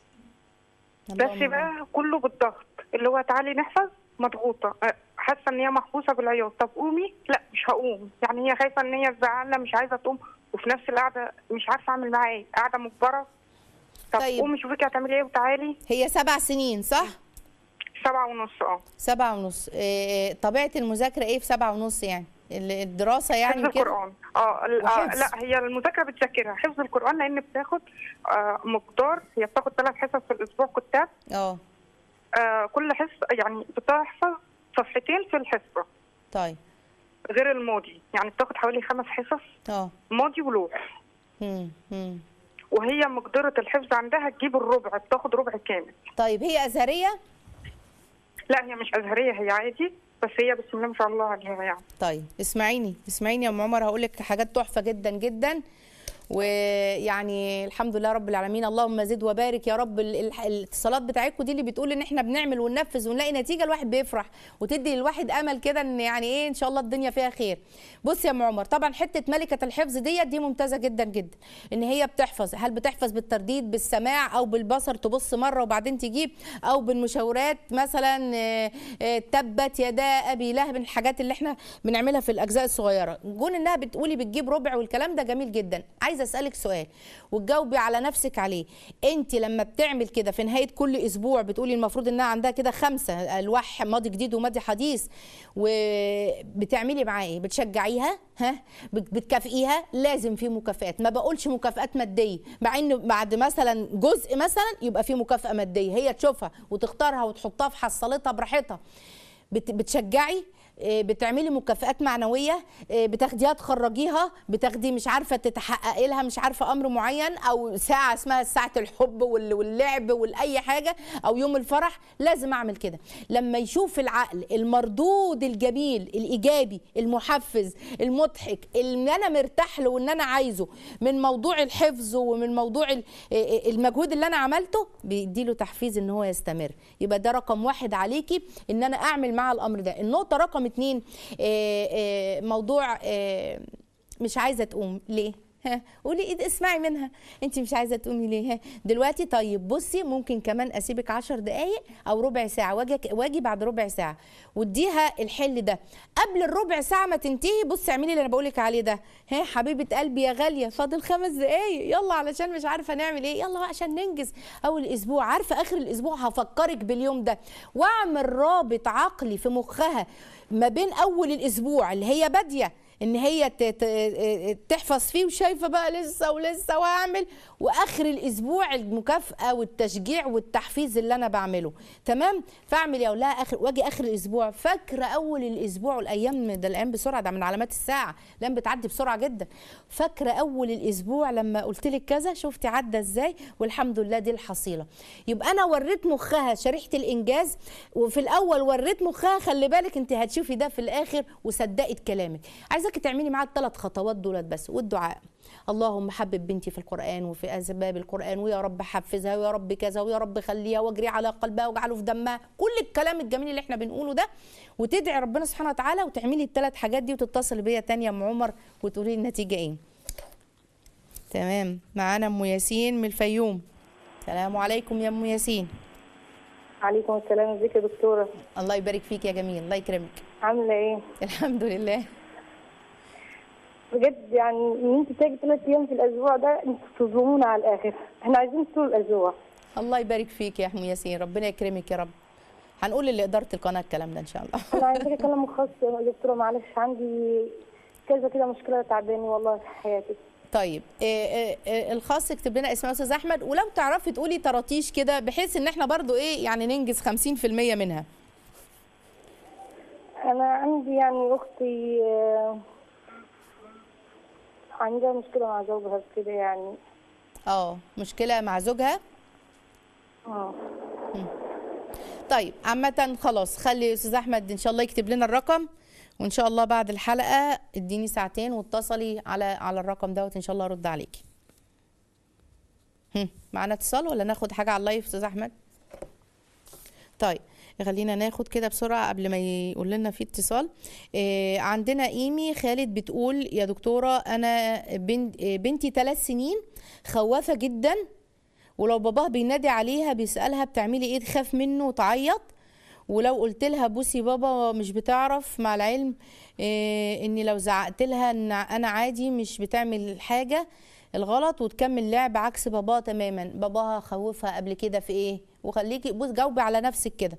بس اللهم بارك. بقى كله بالضغط اللي هو تعالي نحفظ مضغوطة أه، حاسة إن هي محبوسة بالعياط طب قومي لا مش هقوم يعني هي خايفة إن هي تزعلنا مش عايزة تقوم وفي نفس القعدة مش عارفة أعمل معاها إيه قاعدة مجبرة طب طيب. قومي شوفي هتعملي إيه وتعالي هي سبع سنين صح؟ سبعة ونص اه سبعة ونص إيه طبيعة المذاكرة ايه في سبعة ونص يعني ال- الدراسة يعني حفظ كده القرآن اه ال- آه، وحفظ. لا هي المذاكرة بتذاكرها حفظ القرآن لأن بتاخد آه مقدار هي بتاخد ثلاث حصص في الأسبوع كتاب اه آه كل حصة يعني بتحفظ صفحتين في الحصة طيب غير الماضي يعني بتاخد حوالي خمس حصص اه ماضي ولوح مم، مم. وهي مقدرة الحفظ عندها تجيب الربع بتاخد ربع كامل طيب هي أزهرية؟ لا هي مش أزهرية هي عادي بس هي بسم الله ما شاء الله عليها يعني طيب اسمعيني اسمعيني يا ام عمر هقول لك حاجات تحفه جدا جدا ويعني الحمد لله رب العالمين اللهم زد وبارك يا رب ال- ال- الاتصالات بتاعتكم دي اللي بتقول ان احنا بنعمل وننفذ ونلاقي نتيجه الواحد بيفرح وتدي للواحد امل كده ان يعني ايه ان شاء الله الدنيا فيها خير بص يا ام عمر طبعا حته ملكه الحفظ ديت دي ممتازه جدا جدا ان هي بتحفظ هل بتحفظ بالترديد بالسماع او بالبصر تبص مره وبعدين تجيب او بالمشاورات مثلا آه، آه، تبت يدا ابي لهب من الحاجات اللي احنا بنعملها في الاجزاء الصغيره جون انها بتقولي بتجيب ربع والكلام ده جميل جدا عايزه اسالك سؤال وتجاوبي على نفسك عليه انت لما بتعمل كده في نهايه كل اسبوع بتقولي المفروض انها عندها كده خمسه الواح ماضي جديد وماضي حديث وبتعملي معاه ايه بتشجعيها ها بت- بتكافئيها لازم في مكافآت ما بقولش مكافآت ماديه مع ان بعد مثلا جزء مثلا يبقى في مكافأة ماديه هي تشوفها وتختارها وتحطها في حصالتها براحتها بت- بتشجعي إيه، بتعملي مكافآت معنوية إيه، بتاخديها تخرجيها بتاخدي مش عارفة تتحققي لها مش عارفة أمر معين أو ساعة اسمها ساعة الحب وال- واللعب والأي حاجة أو يوم الفرح لازم أعمل كده لما يشوف العقل المردود الجميل الإيجابي المحفز المضحك اللي أنا مرتاح له وإن أنا عايزه من موضوع الحفظ ومن موضوع ال- إيه، المجهود اللي أنا عملته بيديله تحفيز إن هو يستمر يبقى ده رقم واحد عليكي إن أنا أعمل مع الأمر ده النقطة رقم اتنين آه، آه، موضوع آه، مش عايزه تقوم ليه ها قولي إيه ده؟ اسمعي منها انت مش عايزه تقومي ليه ها دلوقتي طيب بصي ممكن كمان اسيبك عشر دقايق او ربع ساعه واجي واجي بعد ربع ساعه واديها الحل ده قبل الربع ساعه ما تنتهي بصي اعملي اللي انا بقولك عليه ده ها حبيبه قلبي يا غاليه فاضل خمس دقايق يلا علشان مش عارفه نعمل ايه يلا بقى عشان ننجز اول اسبوع عارفه اخر الاسبوع هفكرك باليوم ده واعمل رابط عقلي في مخها ما بين اول الاسبوع اللي هي باديه ان هي ت- ت- تحفظ فيه وشايفه بقى لسه ولسه وهعمل واخر الاسبوع المكافاه والتشجيع والتحفيز اللي انا بعمله تمام فاعمل يا لا اخر واجي اخر الاسبوع فاكره اول الاسبوع والايام ده الايام بسرعه ده من علامات الساعه الايام بتعدي بسرعه جدا فاكره اول الاسبوع لما قلت لك كذا شفتي عدى ازاي والحمد لله دي الحصيله يبقى انا وريت مخها شريحه الانجاز وفي الاول وريت مخها خلي بالك انت هتشوفي ده في الاخر وصدقت كلامك عايزاكي تعملي معاها الثلاث خطوات دولت بس والدعاء اللهم حبب بنتي في القرآن وفي أسباب القرآن ويا رب حفزها ويا رب كذا ويا رب خليها واجري على قلبها واجعله في دمها كل الكلام الجميل اللي احنا بنقوله ده وتدعي ربنا سبحانه وتعالى وتعملي الثلاث حاجات دي وتتصل بيا تاني يا ام عمر وتقولي لي النتيجة ايه تمام معانا ام ياسين من الفيوم السلام عليكم يا ام ياسين عليكم السلام ازيك يا دكتورة الله يبارك فيك يا جميل الله يكرمك عاملة ايه؟ الحمد لله بجد يعني ان انت تاجي ثلاث ايام في الاسبوع ده انتوا بتظلمونا على الاخر احنا عايزين طول الاسبوع الله يبارك فيك يا ام ياسين ربنا يكرمك يا رب هنقول لإدارة القناة الكلام ده إن شاء الله انا عايزاك اكلم خاص يا دكتورة معلش عندي كذا كده مشكلة تعباني والله في حياتي طيب إيه إيه إيه الخاص اكتب لنا اسمها استاذ احمد ولو تعرفي تقولي طراطيش كده بحيث ان احنا برضو ايه يعني ننجز 50% منها انا عندي يعني اختي آه، عندها مشكلة مع زوجها كده يعني اه مشكله مع زوجها اه طيب عامه خلاص خلي استاذ احمد ان شاء الله يكتب لنا الرقم وان شاء الله بعد الحلقه اديني ساعتين واتصلي على على الرقم دوت ان شاء الله ارد عليكي هم، معانا اتصال ولا ناخد حاجه على اللايف استاذ احمد طيب خلينا ناخد كده بسرعه قبل ما يقول لنا في اتصال آه، عندنا ايمي خالد بتقول يا دكتوره انا بنت آه، بنتي ثلاث سنين خوافه جدا ولو باباها بينادي عليها بيسالها بتعملي ايه تخاف منه وتعيط ولو قلت لها بوسي بابا مش بتعرف مع العلم إيه اني لو زعقت لها ان انا عادي مش بتعمل حاجه الغلط وتكمل لعب عكس باباها تماما باباها خوفها قبل كده في ايه وخليكي بص جاوبي على نفسك كده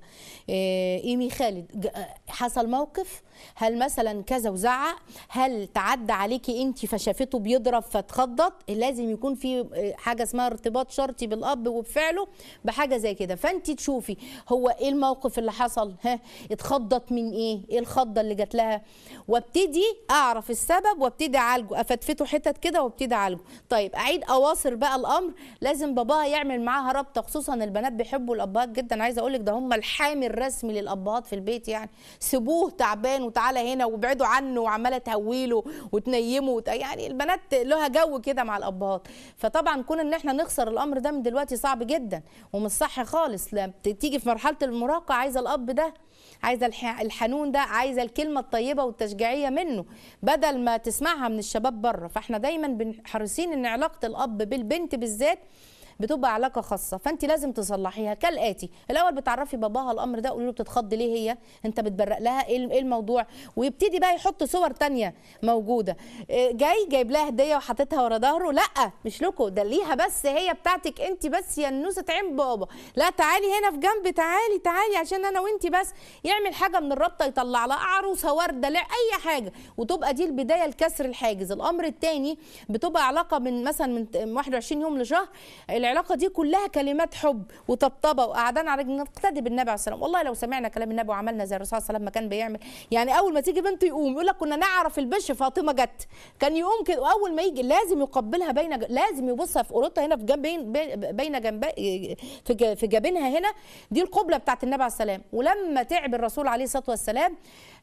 إيه ايمي خالد ج- حصل موقف هل مثلا كذا وزعق هل تعدى عليكي انت فشافته بيضرب فاتخضت لازم يكون في إيه، حاجه اسمها ارتباط شرطي بالاب وبفعله بحاجه زي كده فانت تشوفي هو ايه الموقف اللي حصل ها اتخضت من ايه ايه الخضه اللي جات لها وابتدي اعرف السبب وابتدي اعالجه افتفته حتت كده وابتدي اعالجه طيب اعيد اواصر بقى الامر لازم باباها يعمل معاها رابطه خصوصا البنات بيحبوا الابهات جدا عايزه اقول لك ده هم الحامي الرسمي للابهات في البيت يعني سيبوه تعبان وتعالى هنا وابعدوا عنه وعماله تهويله وتنيمه وت... يعني البنات لها جو كده مع الابهات فطبعا كون ان احنا نخسر الامر ده من دلوقتي صعب جدا ومش صح خالص لما تيجي في مرحله المراهقه عايزه الاب ده عايزه الح- الحنون ده عايزه الكلمه الطيبه والتشجيعيه منه بدل ما تسمعها من الشباب بره فاحنا دايما بن- حريصين ان علاقه الاب بالبنت بالذات بتبقى علاقه خاصه فانت لازم تصلحيها كالاتي الاول بتعرفي باباها الامر ده قولي له بتتخض ليه هي انت بتبرق لها ايه إيه الموضوع ويبتدي بقى يحط صور تانية موجوده إيه، جاي جايب لها هديه وحاططها ورا ظهره لا مش لكم ده ليها بس هي بتاعتك انت بس يا نوسه عين بابا لا تعالي هنا في جنب تعالي تعالي عشان انا وانت بس يعمل حاجه من الرابطه يطلع لها عروسه ورده لا اي حاجه وتبقى دي البدايه لكسر الحاجز الامر الثاني بتبقى علاقه من مثلا من 21 يوم لشهر العلاقه دي كلها كلمات حب وطبطبه وقعدان على رجل نقتدي بالنبي عليه السلام والله لو سمعنا كلام النبي وعملنا زي الرسول صلى الله عليه وسلم ما كان بيعمل يعني اول ما تيجي بنته يقوم يقول لك كنا نعرف البش فاطمه جت كان يقوم كده واول ما يجي لازم يقبلها بين ج- لازم يبصها في قرطها هنا في جنب بين بين جنب في ج- في جبينها هنا دي القبله بتاعت النبي عليه السلام ولما تعب الرسول عليه الصلاه والسلام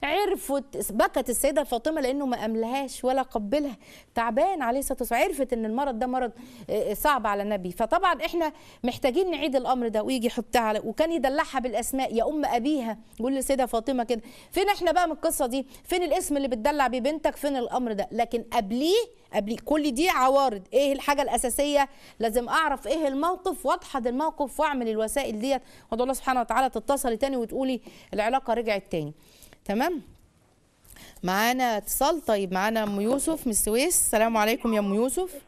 عرفت بكت السيده فاطمه لانه ما املهاش ولا قبلها تعبان عليه الصلاه والسلام عرفت ان المرض ده مرض آه، صعب على النبي فطبعا احنا محتاجين نعيد الامر ده ويجي يحطها على وكان يدلعها بالاسماء يا ام ابيها يقول للسيده فاطمه كده فين احنا بقى من القصه دي فين الاسم اللي بتدلع بيه بنتك فين الامر ده لكن قبليه قبليه كل دي عوارض ايه الحاجه الاساسيه لازم اعرف ايه الموقف واضحد الموقف واعمل الوسائل ديت وادعو الله سبحانه وتعالى تتصلي تاني وتقولي العلاقه رجعت تاني تمام معانا اتصال طيب معانا ام يوسف من السويس السلام عليكم يا ام يوسف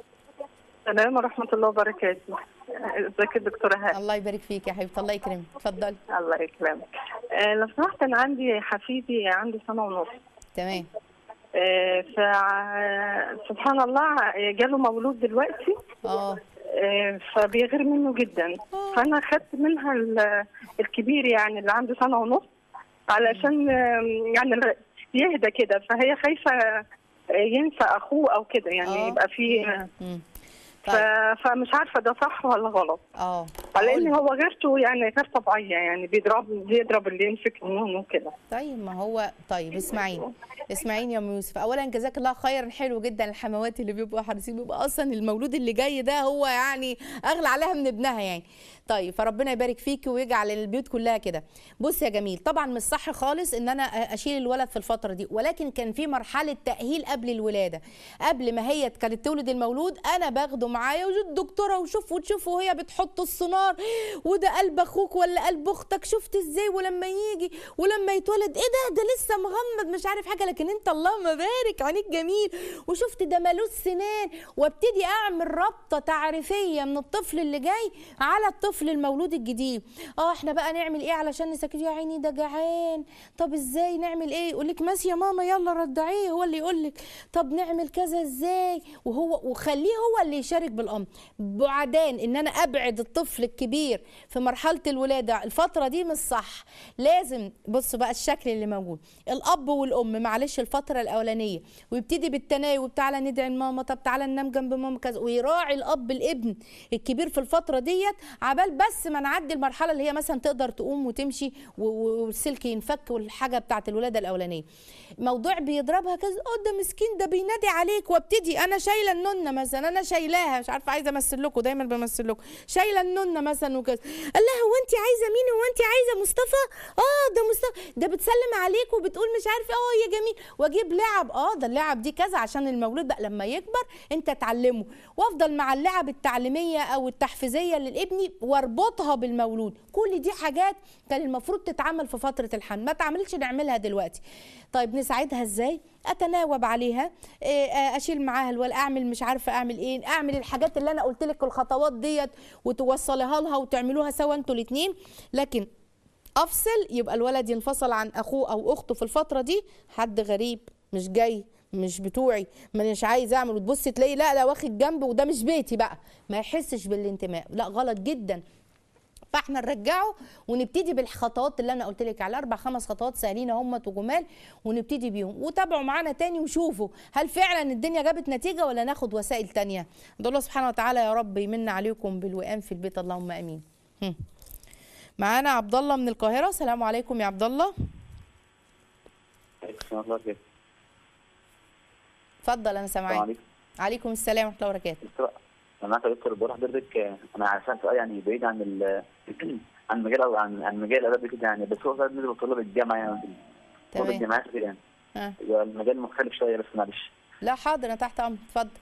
السلام ورحمة الله وبركاته ازيك يا دكتورة هاني الله يبارك فيك يا حبيبتي الله يكرمك اتفضلي الله يكرمك آه، لو سمحت أنا عندي حفيدي عنده سنة ونص تمام آه، فع- سبحان الله جاله مولود دلوقتي اه آه، فبيغير منه جدا فأنا خدت منها ال- الكبير يعني اللي عنده سنة ونص علشان آه، يعني يهدى كده فهي خايفة آه، ينسى أخوه أو كده يعني آه. يبقى فيه مم. ف... طيب فمش عارفة ده صح ولا غلط اه على هقول ان هو غيرته يعني غير طبيعيه يعني بيضرب بيضرب اللي يمسك النون وكده طيب ما هو طيب اسمعيني اسمعيني يا ام يوسف اولا جزاك الله خيرا حلو جدا الحموات اللي بيبقوا حريصين بيبقى اصلا المولود اللي جاي ده هو يعني اغلى عليها من ابنها يعني طيب فربنا يبارك فيكي ويجعل البيوت كلها كده بص يا جميل طبعا مش صح خالص ان انا اشيل الولد في الفتره دي ولكن كان في مرحله تاهيل قبل الولاده قبل ما هي كانت تولد المولود انا باخده معايا والدكتوره وشوف وتشوف وهي بتحط السونار وده قلب اخوك ولا قلب اختك شفت ازاي ولما يجي ولما يتولد ايه ده ده لسه مغمض مش عارف حاجه لكن انت اللهم بارك عينيك جميل وشفت ده مالوش سنان وابتدي اعمل رابطه تعريفيه من الطفل اللي جاي على الطفل المولود الجديد اه احنا بقى نعمل ايه علشان نسكت يا عيني ده جعان طب ازاي نعمل ايه يقول لك ماشي يا ماما يلا رضعيه هو اللي يقول لك طب نعمل كذا ازاي وهو وخليه هو اللي يشارك بالامر بعدين ان انا ابعد الطفل الكبير في مرحله الولاده الفتره دي مش صح لازم بص بقى الشكل اللي موجود الاب والام معلش الفتره الاولانيه ويبتدي بالتناوب تعالى ندعي لماما طب تعالى ننام جنب ماما كذا ويراعي الاب الابن الكبير في الفتره ديت عبال بس ما نعدي المرحله اللي هي مثلا تقدر تقوم وتمشي و- و- والسلك ينفك والحاجه بتاعت الولاده الاولانيه موضوع بيضربها كذا اه ده مسكين ده بينادي عليك وابتدي انا شايله النونه مثلا انا شايلاها مش عارفه عايزه امثل لكم دايما بمثل لكم شايله النونه سنه مثلا وكذا قال لها هو انت عايزه مين هو انت عايزه مصطفى اه ده مصطفى ده بتسلم عليك وبتقول مش عارفه اه يا جميل واجيب لعب اه ده اللعب دي كذا عشان المولود بقى لما يكبر انت تعلمه وافضل مع اللعب التعليميه او التحفيزيه للابني واربطها بالمولود كل دي حاجات كان المفروض تتعمل في فتره الحمل ما تعملش نعملها دلوقتي طيب نساعدها ازاي اتناوب عليها إيه، آه، اشيل معاها الولا اعمل مش عارفه اعمل ايه اعمل الحاجات اللي انا قلت لك الخطوات ديت وتوصليها لها وتعملوها سوا انتوا الاثنين لكن افصل يبقى الولد ينفصل عن اخوه او اخته في الفتره دي حد غريب مش جاي مش بتوعي مش عايز اعمل وتبص تلاقي لا لا واخد جنب وده مش بيتي بقى ما يحسش بالانتماء لا غلط جدا فاحنا نرجعه ونبتدي بالخطوات اللي انا قلت لك على اربع خمس خطوات سهلين هم وجمال ونبتدي بيهم وتابعوا معانا تاني وشوفوا هل فعلا الدنيا جابت نتيجه ولا ناخد وسائل تانية ده الله سبحانه وتعالى يا رب يمن عليكم بالوئام في البيت اللهم امين هم. معانا عبد الله من القاهره السلام عليكم يا عبد الله السلام عليكم اتفضل انا السلام سامعاك عليكم عليكم السلام ورحمه الله وبركاته دكتور انا معاك يا دكتور بقول لحضرتك آه، انا عشان سؤال يعني بعيد عن ال عن مجال او عن عن مجال الادب كده يعني بس هو سؤال بالنسبه لطلاب الجامعه يعني طلاب تمام الجامعات كده يعني ها. يبقى المجال مختلف شويه بس معلش لا حاضر انا تحت امر اتفضل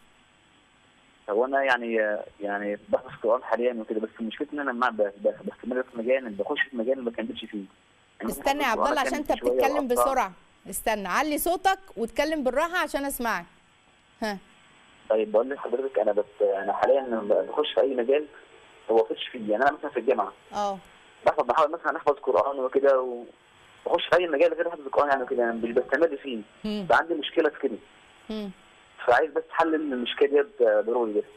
هو انا يعني آه، يعني بحفظ قران حاليا وكده بس مشكلتي ان انا مع ب- ب- بستمر في مجال بخش في مجال ما بكملش فيه يعني ممكن استنى يا أحفظ عبد الله قرآن عشان انت أكمل فيه شوية بتتكلم وأقطع. بسرعه استنى علي صوتك واتكلم بالراحه عشان اسمعك ها طيب بقول لحضرتك انا بس انا حاليا بخش في اي مجال ما بخش فيه يعني انا مثلا في الجامعه اه بحفظ بحاول مثلا احفظ قران وكده و- واخش في اي مجال غير حفظ القران يعني كده يعني مش بستمر فيه مم. فعندي مشكله في كده مم. فعايز بس حل المشكله ديت آه، ضروري جدا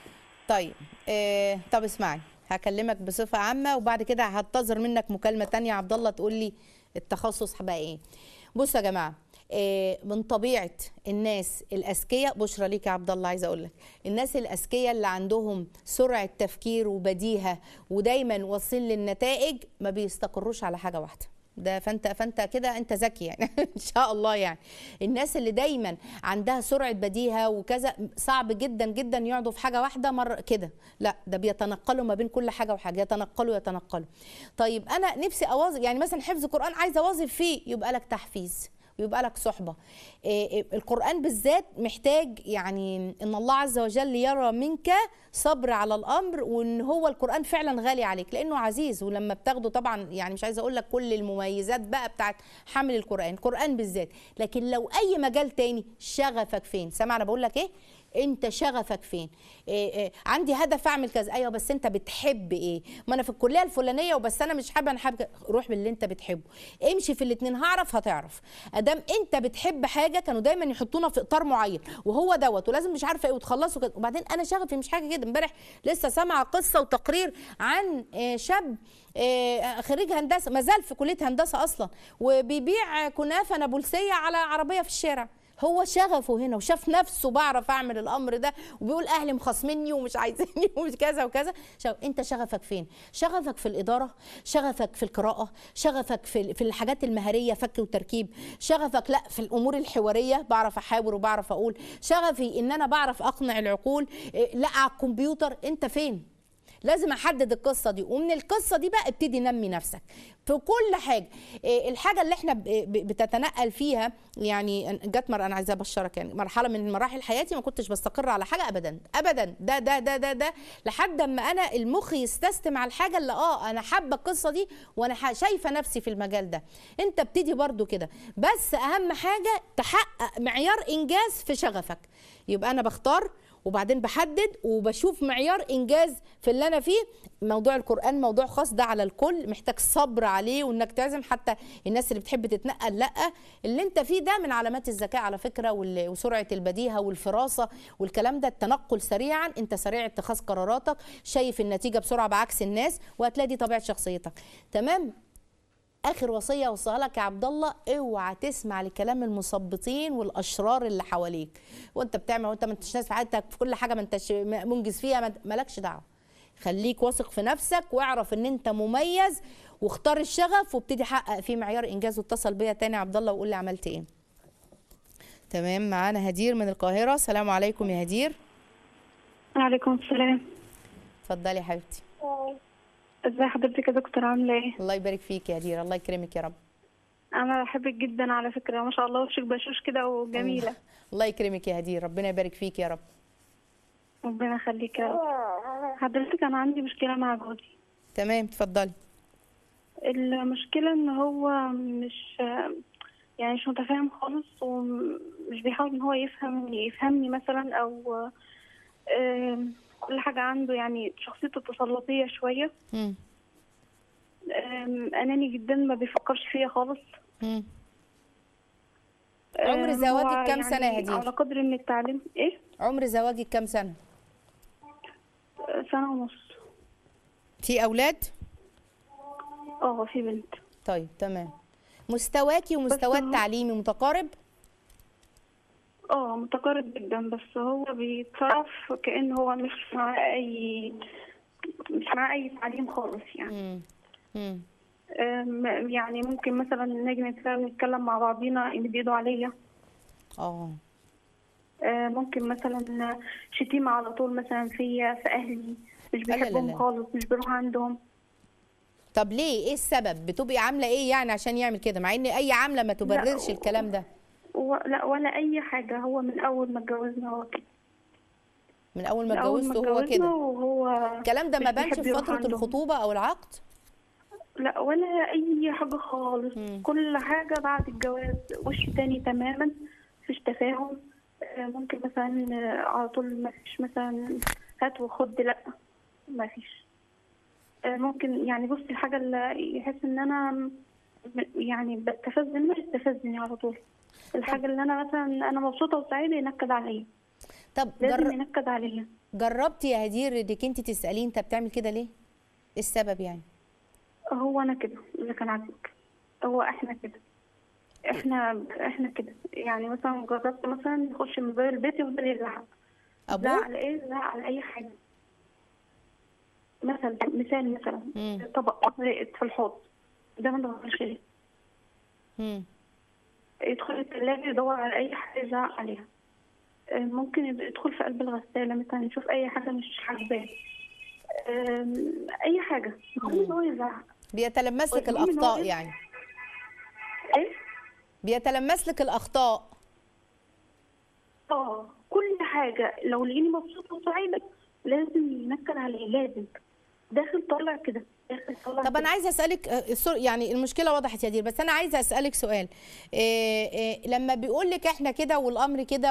طيب آه طب اسمعي هكلمك بصفه عامه وبعد كده هنتظر منك مكالمه تانية يا عبد الله تقول لي التخصص هبقى ايه بصوا يا جماعه آه، من طبيعه الناس الاذكياء بشرى ليك يا عبد الله عايزه اقول لك الناس الاذكياء اللي عندهم سرعه تفكير وبديهه ودايما واصلين للنتائج ما بيستقروش على حاجه واحده ده فانت فانت كده انت ذكي يعني ان شاء الله يعني الناس اللي دايما عندها سرعه بديهه وكذا صعب جدا جدا يقعدوا في حاجه واحده مره كده لا ده بيتنقلوا ما بين كل حاجه وحاجه يتنقلوا يتنقلوا طيب انا نفسي اوظف يعني مثلا حفظ قران عايزه اوظف فيه يبقى لك تحفيز ويبقى لك صحبة إيه إيه القرآن بالذات محتاج يعني إن الله عز وجل يرى منك صبر على الأمر وإن هو القرآن فعلا غالي عليك لأنه عزيز ولما بتاخده طبعا يعني مش عايزة أقول لك كل المميزات بقى بتاعت حمل القرآن القرآن بالذات لكن لو أي مجال تاني شغفك فين سامع أنا بقول لك إيه انت شغفك فين إيه إيه عندي هدف اعمل كذا ايوه بس انت بتحب ايه ما انا في الكليه الفلانيه وبس انا مش حابه انا حابه كذا. روح باللي انت بتحبه امشي في الاثنين هعرف هتعرف ادام انت بتحب حاجه كانوا دايما يحطونا في اطار معين وهو دوت ولازم مش عارفه ايه وتخلصوا كده وبعدين انا شغفي مش حاجه كده امبارح لسه سامعه قصه وتقرير عن آه، شاب آه، خريج هندسه ما زال في كليه هندسه اصلا وبيبيع كنافه نابلسيه على عربيه في الشارع هو شغفه هنا وشاف نفسه بعرف اعمل الامر ده وبيقول اهلي مخاصميني ومش عايزيني ومش كذا وكذا شغ... انت شغفك فين شغفك في الاداره شغفك في القراءه شغفك في في الحاجات المهاريه فك وتركيب شغفك لا في الامور الحواريه بعرف احاور وبعرف اقول شغفي ان انا بعرف اقنع العقول إيه، لا على الكمبيوتر انت فين لازم احدد القصه دي ومن القصه دي بقى ابتدي نمي نفسك في كل حاجه إيه الحاجه اللي احنا ب- ب- بتتنقل فيها يعني جت مره انا عايزه ابشرك يعني مرحله من مراحل حياتي ما كنتش بستقر على حاجه ابدا ابدا ده ده ده ده ده لحد اما انا المخ يستسلم على الحاجه اللي اه انا حابه القصه دي وانا ح- شايفه نفسي في المجال ده انت ابتدي برضو كده بس اهم حاجه تحقق معيار انجاز في شغفك يبقى انا بختار وبعدين بحدد وبشوف معيار انجاز في اللي انا فيه موضوع القران موضوع خاص ده على الكل محتاج صبر عليه وانك تعزم حتى الناس اللي بتحب تتنقل لا اللي انت فيه ده من علامات الذكاء على فكره وال- وسرعه البديهه والفراسه والكلام ده التنقل سريعا انت سريع اتخاذ قراراتك شايف النتيجه بسرعه بعكس الناس وهتلاقي دي طبيعه شخصيتك تمام اخر وصيه اوصيها لك يا عبد الله اوعى تسمع لكلام المثبطين والاشرار اللي حواليك وانت بتعمل وانت ما انتش ناس في حياتك في كل حاجه ما انتش منجز فيها ما- مالكش دعوه خليك واثق في نفسك واعرف ان انت مميز واختار الشغف وابتدي حقق فيه معيار انجاز واتصل بيا تاني يا عبد الله وقول لي عملت ايه تمام معانا هدير من القاهره السلام عليكم يا هدير وعليكم السلام اتفضلي يا حبيبتي ازي حضرتك يا دكتور عامله ايه الله يبارك فيك يا هدير الله يكرمك يا رب انا بحبك جدا على فكره ما شاء الله وشك بشوش كده وجميله الله يكرمك يا هدير ربنا يبارك فيك يا رب ربنا يخليك يا رب حضرتك انا عندي مشكله مع جوزي تمام اتفضلي المشكله ان هو مش يعني مش متفاهم خالص ومش بيحاول ان هو يفهم يفهمني مثلا او آم، كل حاجه عنده يعني شخصيته تسلطيه شويه مم. آم، اناني جدا ما بيفكرش فيا خالص مم. عمر آم، زواجك هو كام سنة يا يعني هدير؟ على قدر من التعليم ايه عمر زواجك كام سنه سنه ونص في اولاد اه في بنت طيب تمام مستواكي ومستواه هو- التعليمي متقارب اه متقارب جدا بس هو بيتصرف كأنه هو مش مع اي مش مع اي تعليم خالص يعني مم. مم. أم، يعني ممكن مثلا نيجي نتكلم نتكلم مع بعضينا يمد ايده عليا اه أه، ممكن مثلا شتيمة على طول مثلا فيا في اهلي مش لا لا بيحبهم لا. خالص مش بروح عندهم طب ليه ايه السبب بتبقي عامله ايه يعني عشان يعمل كده مع ان اي عامله ما تبررش و- الكلام ده و... لا ولا اي حاجة هو من اول ما اتجوزنا هو كده من اول ما من أول اتجوزت هو اتجوزنا كده وهو الكلام ده ما مش بانش بيحب في يروح فتره عندهم. الخطوبه او العقد لا ولا اي حاجه خالص مم. كل حاجه بعد الجواز وش تاني تماما مفيش تفاهم آه، ممكن مثلا آه، على طول مفيش مثلا هات وخد لا مفيش آه، ممكن يعني بصي الحاجه اللي يحس ان انا م- يعني بستفز منه يستفزني على طول الحاجه اللي انا مثلا انا مبسوطه وسعيده ينكد عليا طب لازم جر... ينكد عليا جربتي يا هدير انك انت تساليه انت بتعمل كده ليه ايه السبب يعني هو انا كده اذا كان عاجبك هو احنا كده احنا احنا كده يعني مثلا جربت مثلا يخش من باب البيت يفضل يزعق ابوه زعق على ايه زعق على اي حاجه مثلا مثال مثلا مم. طبق غرقت في الحوض ده ما تغيرش ليه مم. يدخل الثلاجة يدور على أي حاجة يزعق عليها آه، ممكن يبقى يدخل في قلب الغسالة مثلا يشوف أي حاجة مش عاجباه آم، أي حاجة المهم هو يزعق بيتلمس لك والمهم إن هو الاخطاء يزعق. يعني إيه؟ بيتلمس لك الاخطاء اه كل حاجة لو لقيني مبسوطة وسعيدة لازم ينكد عليه لازم داخل طالع كده داخل طالع طب انا كده. عايزه اسالك آه، السر- يعني المشكله وضحت يا دير بس انا عايزه اسالك سؤال إيه إيه لما بيقول لك احنا كده والامر كده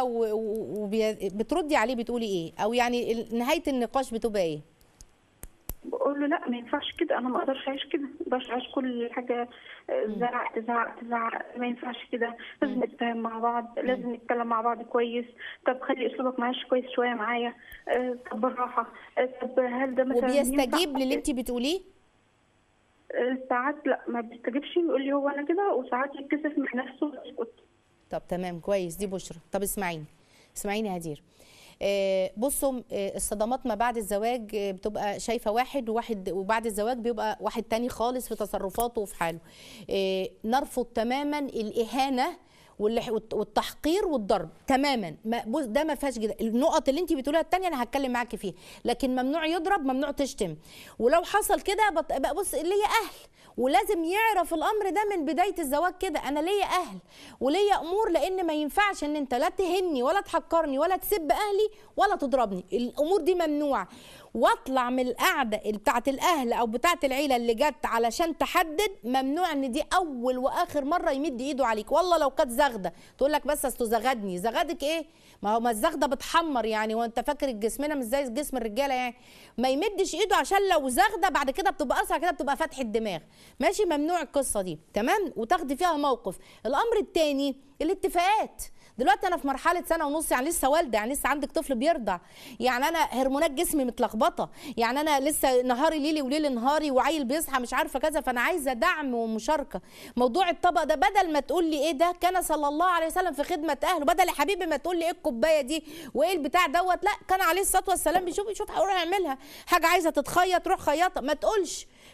وبتردي عليه بتقولي ايه او يعني ال- نهايه النقاش بتبقى ايه بقول له لا ما ينفعش كده انا ما اقدرش اعيش كده ما اقدرش اعيش كل حاجه آه، زعق تزعق تزعق ما ينفعش كده لازم نتفاهم مع بعض لازم نتكلم مع بعض كويس طب خلي اسلوبك معلش كويس شويه معايا آه، طب بالراحه آه، طب هل ده مثلا وبيستجيب ينفع؟ للي انت بتقوليه آه، ساعات لا ما بيستجيبش يقول لي هو انا كده وساعات يتكسف من نفسه ويسكت طب تمام كويس دي بشرى طب اسمعيني اسمعيني يا هدير آه، بصوا آه، الصدمات ما بعد الزواج آه، بتبقى شايفه واحد وواحد وبعد الزواج بيبقى واحد تاني خالص في تصرفاته وفي حاله آه، نرفض تماما الاهانه والح- والت- والتحقير والضرب تماما ما بص ده ما فيهاش كده النقط اللي انت بتقولها التانية انا هتكلم معاكي فيها لكن ممنوع يضرب ممنوع تشتم ولو حصل كده بط- بقى بص ليا اهل ولازم يعرف الامر ده من بدايه الزواج كده انا ليا اهل وليا امور لان ما ينفعش ان انت لا تهني ولا تحقرني ولا تسب اهلي ولا تضربني الامور دي ممنوعه واطلع من القعده بتاعه الاهل او بتاعه العيله اللي جت علشان تحدد ممنوع ان دي اول واخر مره يمد ايده عليك والله لو كانت زغده تقول لك بس اصله زغدني زغدك ايه ما هو ما الزغده بتحمر يعني وانت فاكر جسمنا مش زي جسم الرجاله يعني ما يمدش ايده عشان لو زغده بعد كده بتبقى اسرع كده بتبقى فتح الدماغ ماشي ممنوع القصه دي تمام وتاخدي فيها موقف الامر الثاني الاتفاقات دلوقتي انا في مرحله سنه ونص يعني لسه والده يعني لسه عندك طفل بيرضع يعني انا هرمونات جسمي متلخبطه يعني انا لسه نهاري ليلي وليل نهاري وعيل بيصحى مش عارفه كذا فانا عايزه دعم ومشاركه موضوع الطبق ده بدل ما تقول لي ايه ده كان صلى الله عليه وسلم في خدمه اهله بدل يا حبيبي ما تقول لي ايه الكوبايه دي وايه البتاع دوت لا كان عليه الصلاه والسلام بيشوف يشوف هيروح يعملها حاجه عايزه تتخيط روح خيطها ما تقولش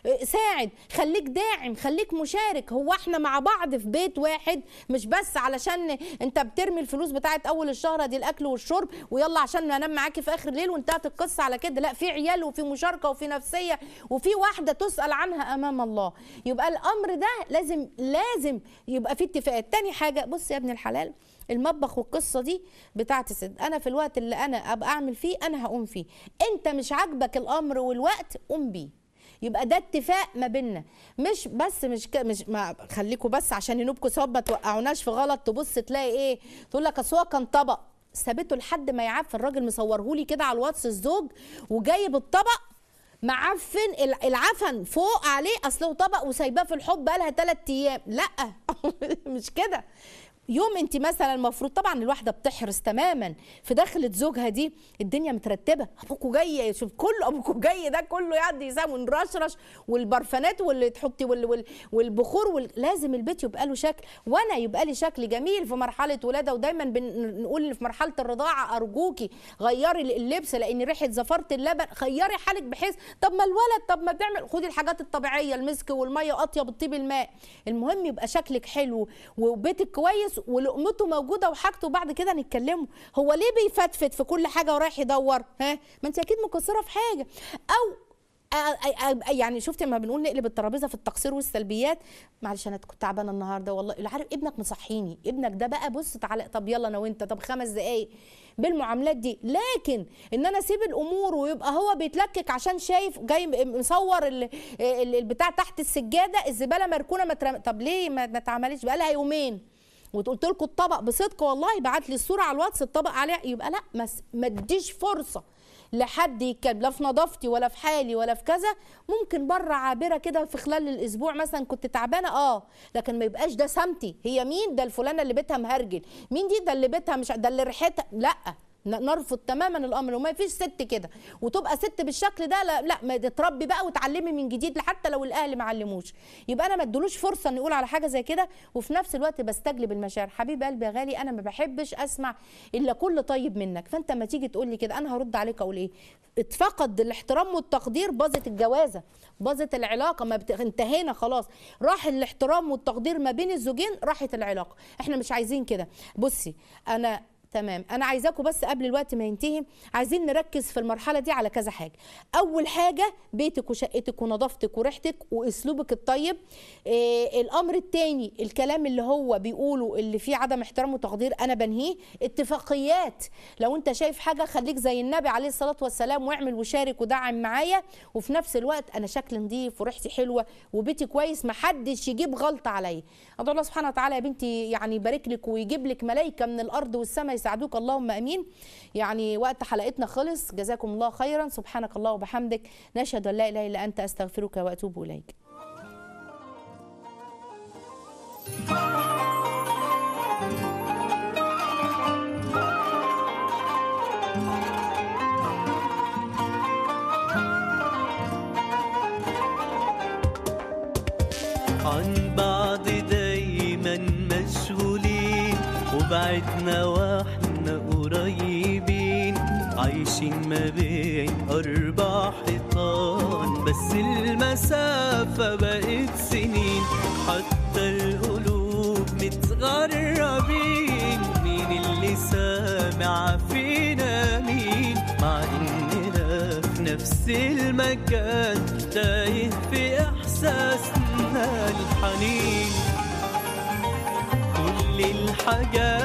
اه، ساعد خليك داعم خليك مشارك هو احنا مع بعض في بيت واحد مش بس علشان انت بترمي الفلوس بتاعت اول الشهر دي الاكل والشرب ويلا عشان انام معاكي في اخر الليل وانتهت القصه على كده لا في عيال وفي مشاركه وفي نفسيه وفي واحده تسال عنها امام الله يبقى الامر ده لازم لازم يبقى في اتفاقات تاني حاجه بص يا ابن الحلال المطبخ والقصه دي بتاعت الست انا في الوقت اللي انا ابقى اعمل فيه انا هقوم فيه انت مش عاجبك الامر والوقت قوم بيه يبقى ده اتفاق ما بيننا مش بس مش ك... مش ما خليكوا بس عشان ينوبكوا ثواب ما توقعوناش في غلط تبص تلاقي ايه تقول لك اصل هو كان طبق سابته لحد ما يعفن الراجل مصورهولي كده على الواتس الزوج وجايب الطبق معفن الع- العفن فوق عليه اصله طبق وسايباه في الحب بقالها ثلاث ايام لا مش كده يوم انت مثلا المفروض طبعا الواحده بتحرص تماما في دخلة زوجها دي الدنيا مترتبه ابوكوا جاي شوف كله ابوكوا جاي ده كله يقعد يساوي ونرشرش والبرفانات واللي تحطي وال وال والبخور وال... لازم البيت يبقى له شكل وانا يبقى لي شكل جميل في مرحله ولاده ودايما بنقول في مرحله الرضاعه ارجوكي غيري اللبس لان ريحه زفاره اللبن غيري حالك بحيث طب ما الولد طب ما بتعمل خدي الحاجات الطبيعيه المسك والميه اطيب الطيب الماء المهم يبقى شكلك حلو وبيتك كويس ولقمته موجوده وحاجته وبعد كده نتكلموا هو ليه بيفتفت في كل حاجه ورايح يدور ها ما انت اكيد مقصره في حاجه او آ- آ- آ- يعني شفت لما بنقول نقلب الترابيزه في التقصير والسلبيات معلش انا كنت تعبانه النهارده والله اللي عارف ابنك مصحيني ابنك ده بقى بص تعالى طب يلا انا وانت طب خمس دقايق بالمعاملات دي لكن ان انا اسيب الامور ويبقى هو بيتلكك عشان شايف جاي مصور ال- ال- البتاع تحت السجاده الزباله مركونه ما ترم... طب ليه ما ما اتعملش بقى لها يومين وقلت لكم الطبق بصدق والله بعت لي الصوره على الواتس الطبق عليه يبقى لا ما س- ما اديش فرصه لحد يتكلم لا في نظافتي ولا في حالي ولا في كذا ممكن بره عابره كده في خلال الاسبوع مثلا كنت تعبانه اه لكن ما يبقاش ده سمتي هي مين ده الفلانه اللي بيتها مهرجل مين دي ده اللي بيتها مش ده اللي ريحتها لا ن- نرفض تماما الامر وما فيش ست كده وتبقى ست بالشكل ده لا, لا ما تربي بقى وتعلمي من جديد حتى لو الاهل ما علموش يبقى انا ما ادلوش فرصه ان يقول على حاجه زي كده وفي نفس الوقت بستجلب المشاعر حبيب قلبي يا غالي انا ما بحبش اسمع الا كل طيب منك فانت ما تيجي تقول لي كده انا هرد عليك اقول ايه اتفقد الاحترام والتقدير باظت الجوازه باظت العلاقه ما بت... انتهينا خلاص راح الاحترام والتقدير ما بين الزوجين راحت العلاقه احنا مش عايزين كده بصي انا تمام انا عايزاكم بس قبل الوقت ما ينتهي عايزين نركز في المرحله دي على كذا حاجه اول حاجه بيتك وشقتك ونظافتك وريحتك واسلوبك الطيب إيه الامر الثاني الكلام اللي هو بيقوله اللي فيه عدم احترام وتقدير انا بنهيه اتفاقيات لو انت شايف حاجه خليك زي النبي عليه الصلاه والسلام واعمل وشارك ودعم معايا وفي نفس الوقت انا شكلي نظيف وريحتي حلوه وبيتي كويس ما حدش يجيب غلطه عليا ادعو الله سبحانه وتعالى يا بنتي يعني يبارك لك ويجيب لك ملائكه من الارض والسماء يساعدوك اللهم امين يعني وقت حلقتنا خلص جزاكم الله خيرا سبحانك الله وبحمدك نشهد ان لا اله الا انت استغفرك واتوب اليك عن بعض دايما مشغولين وبعدنا واحنا قريبين عايشين ما بين أربع حيطان بس المسافة بقت سنين حتى القلوب متغربين مين اللي سامع فينا مين مع إننا في نفس المكان تايه في إحساسنا الحنين كل الحاجات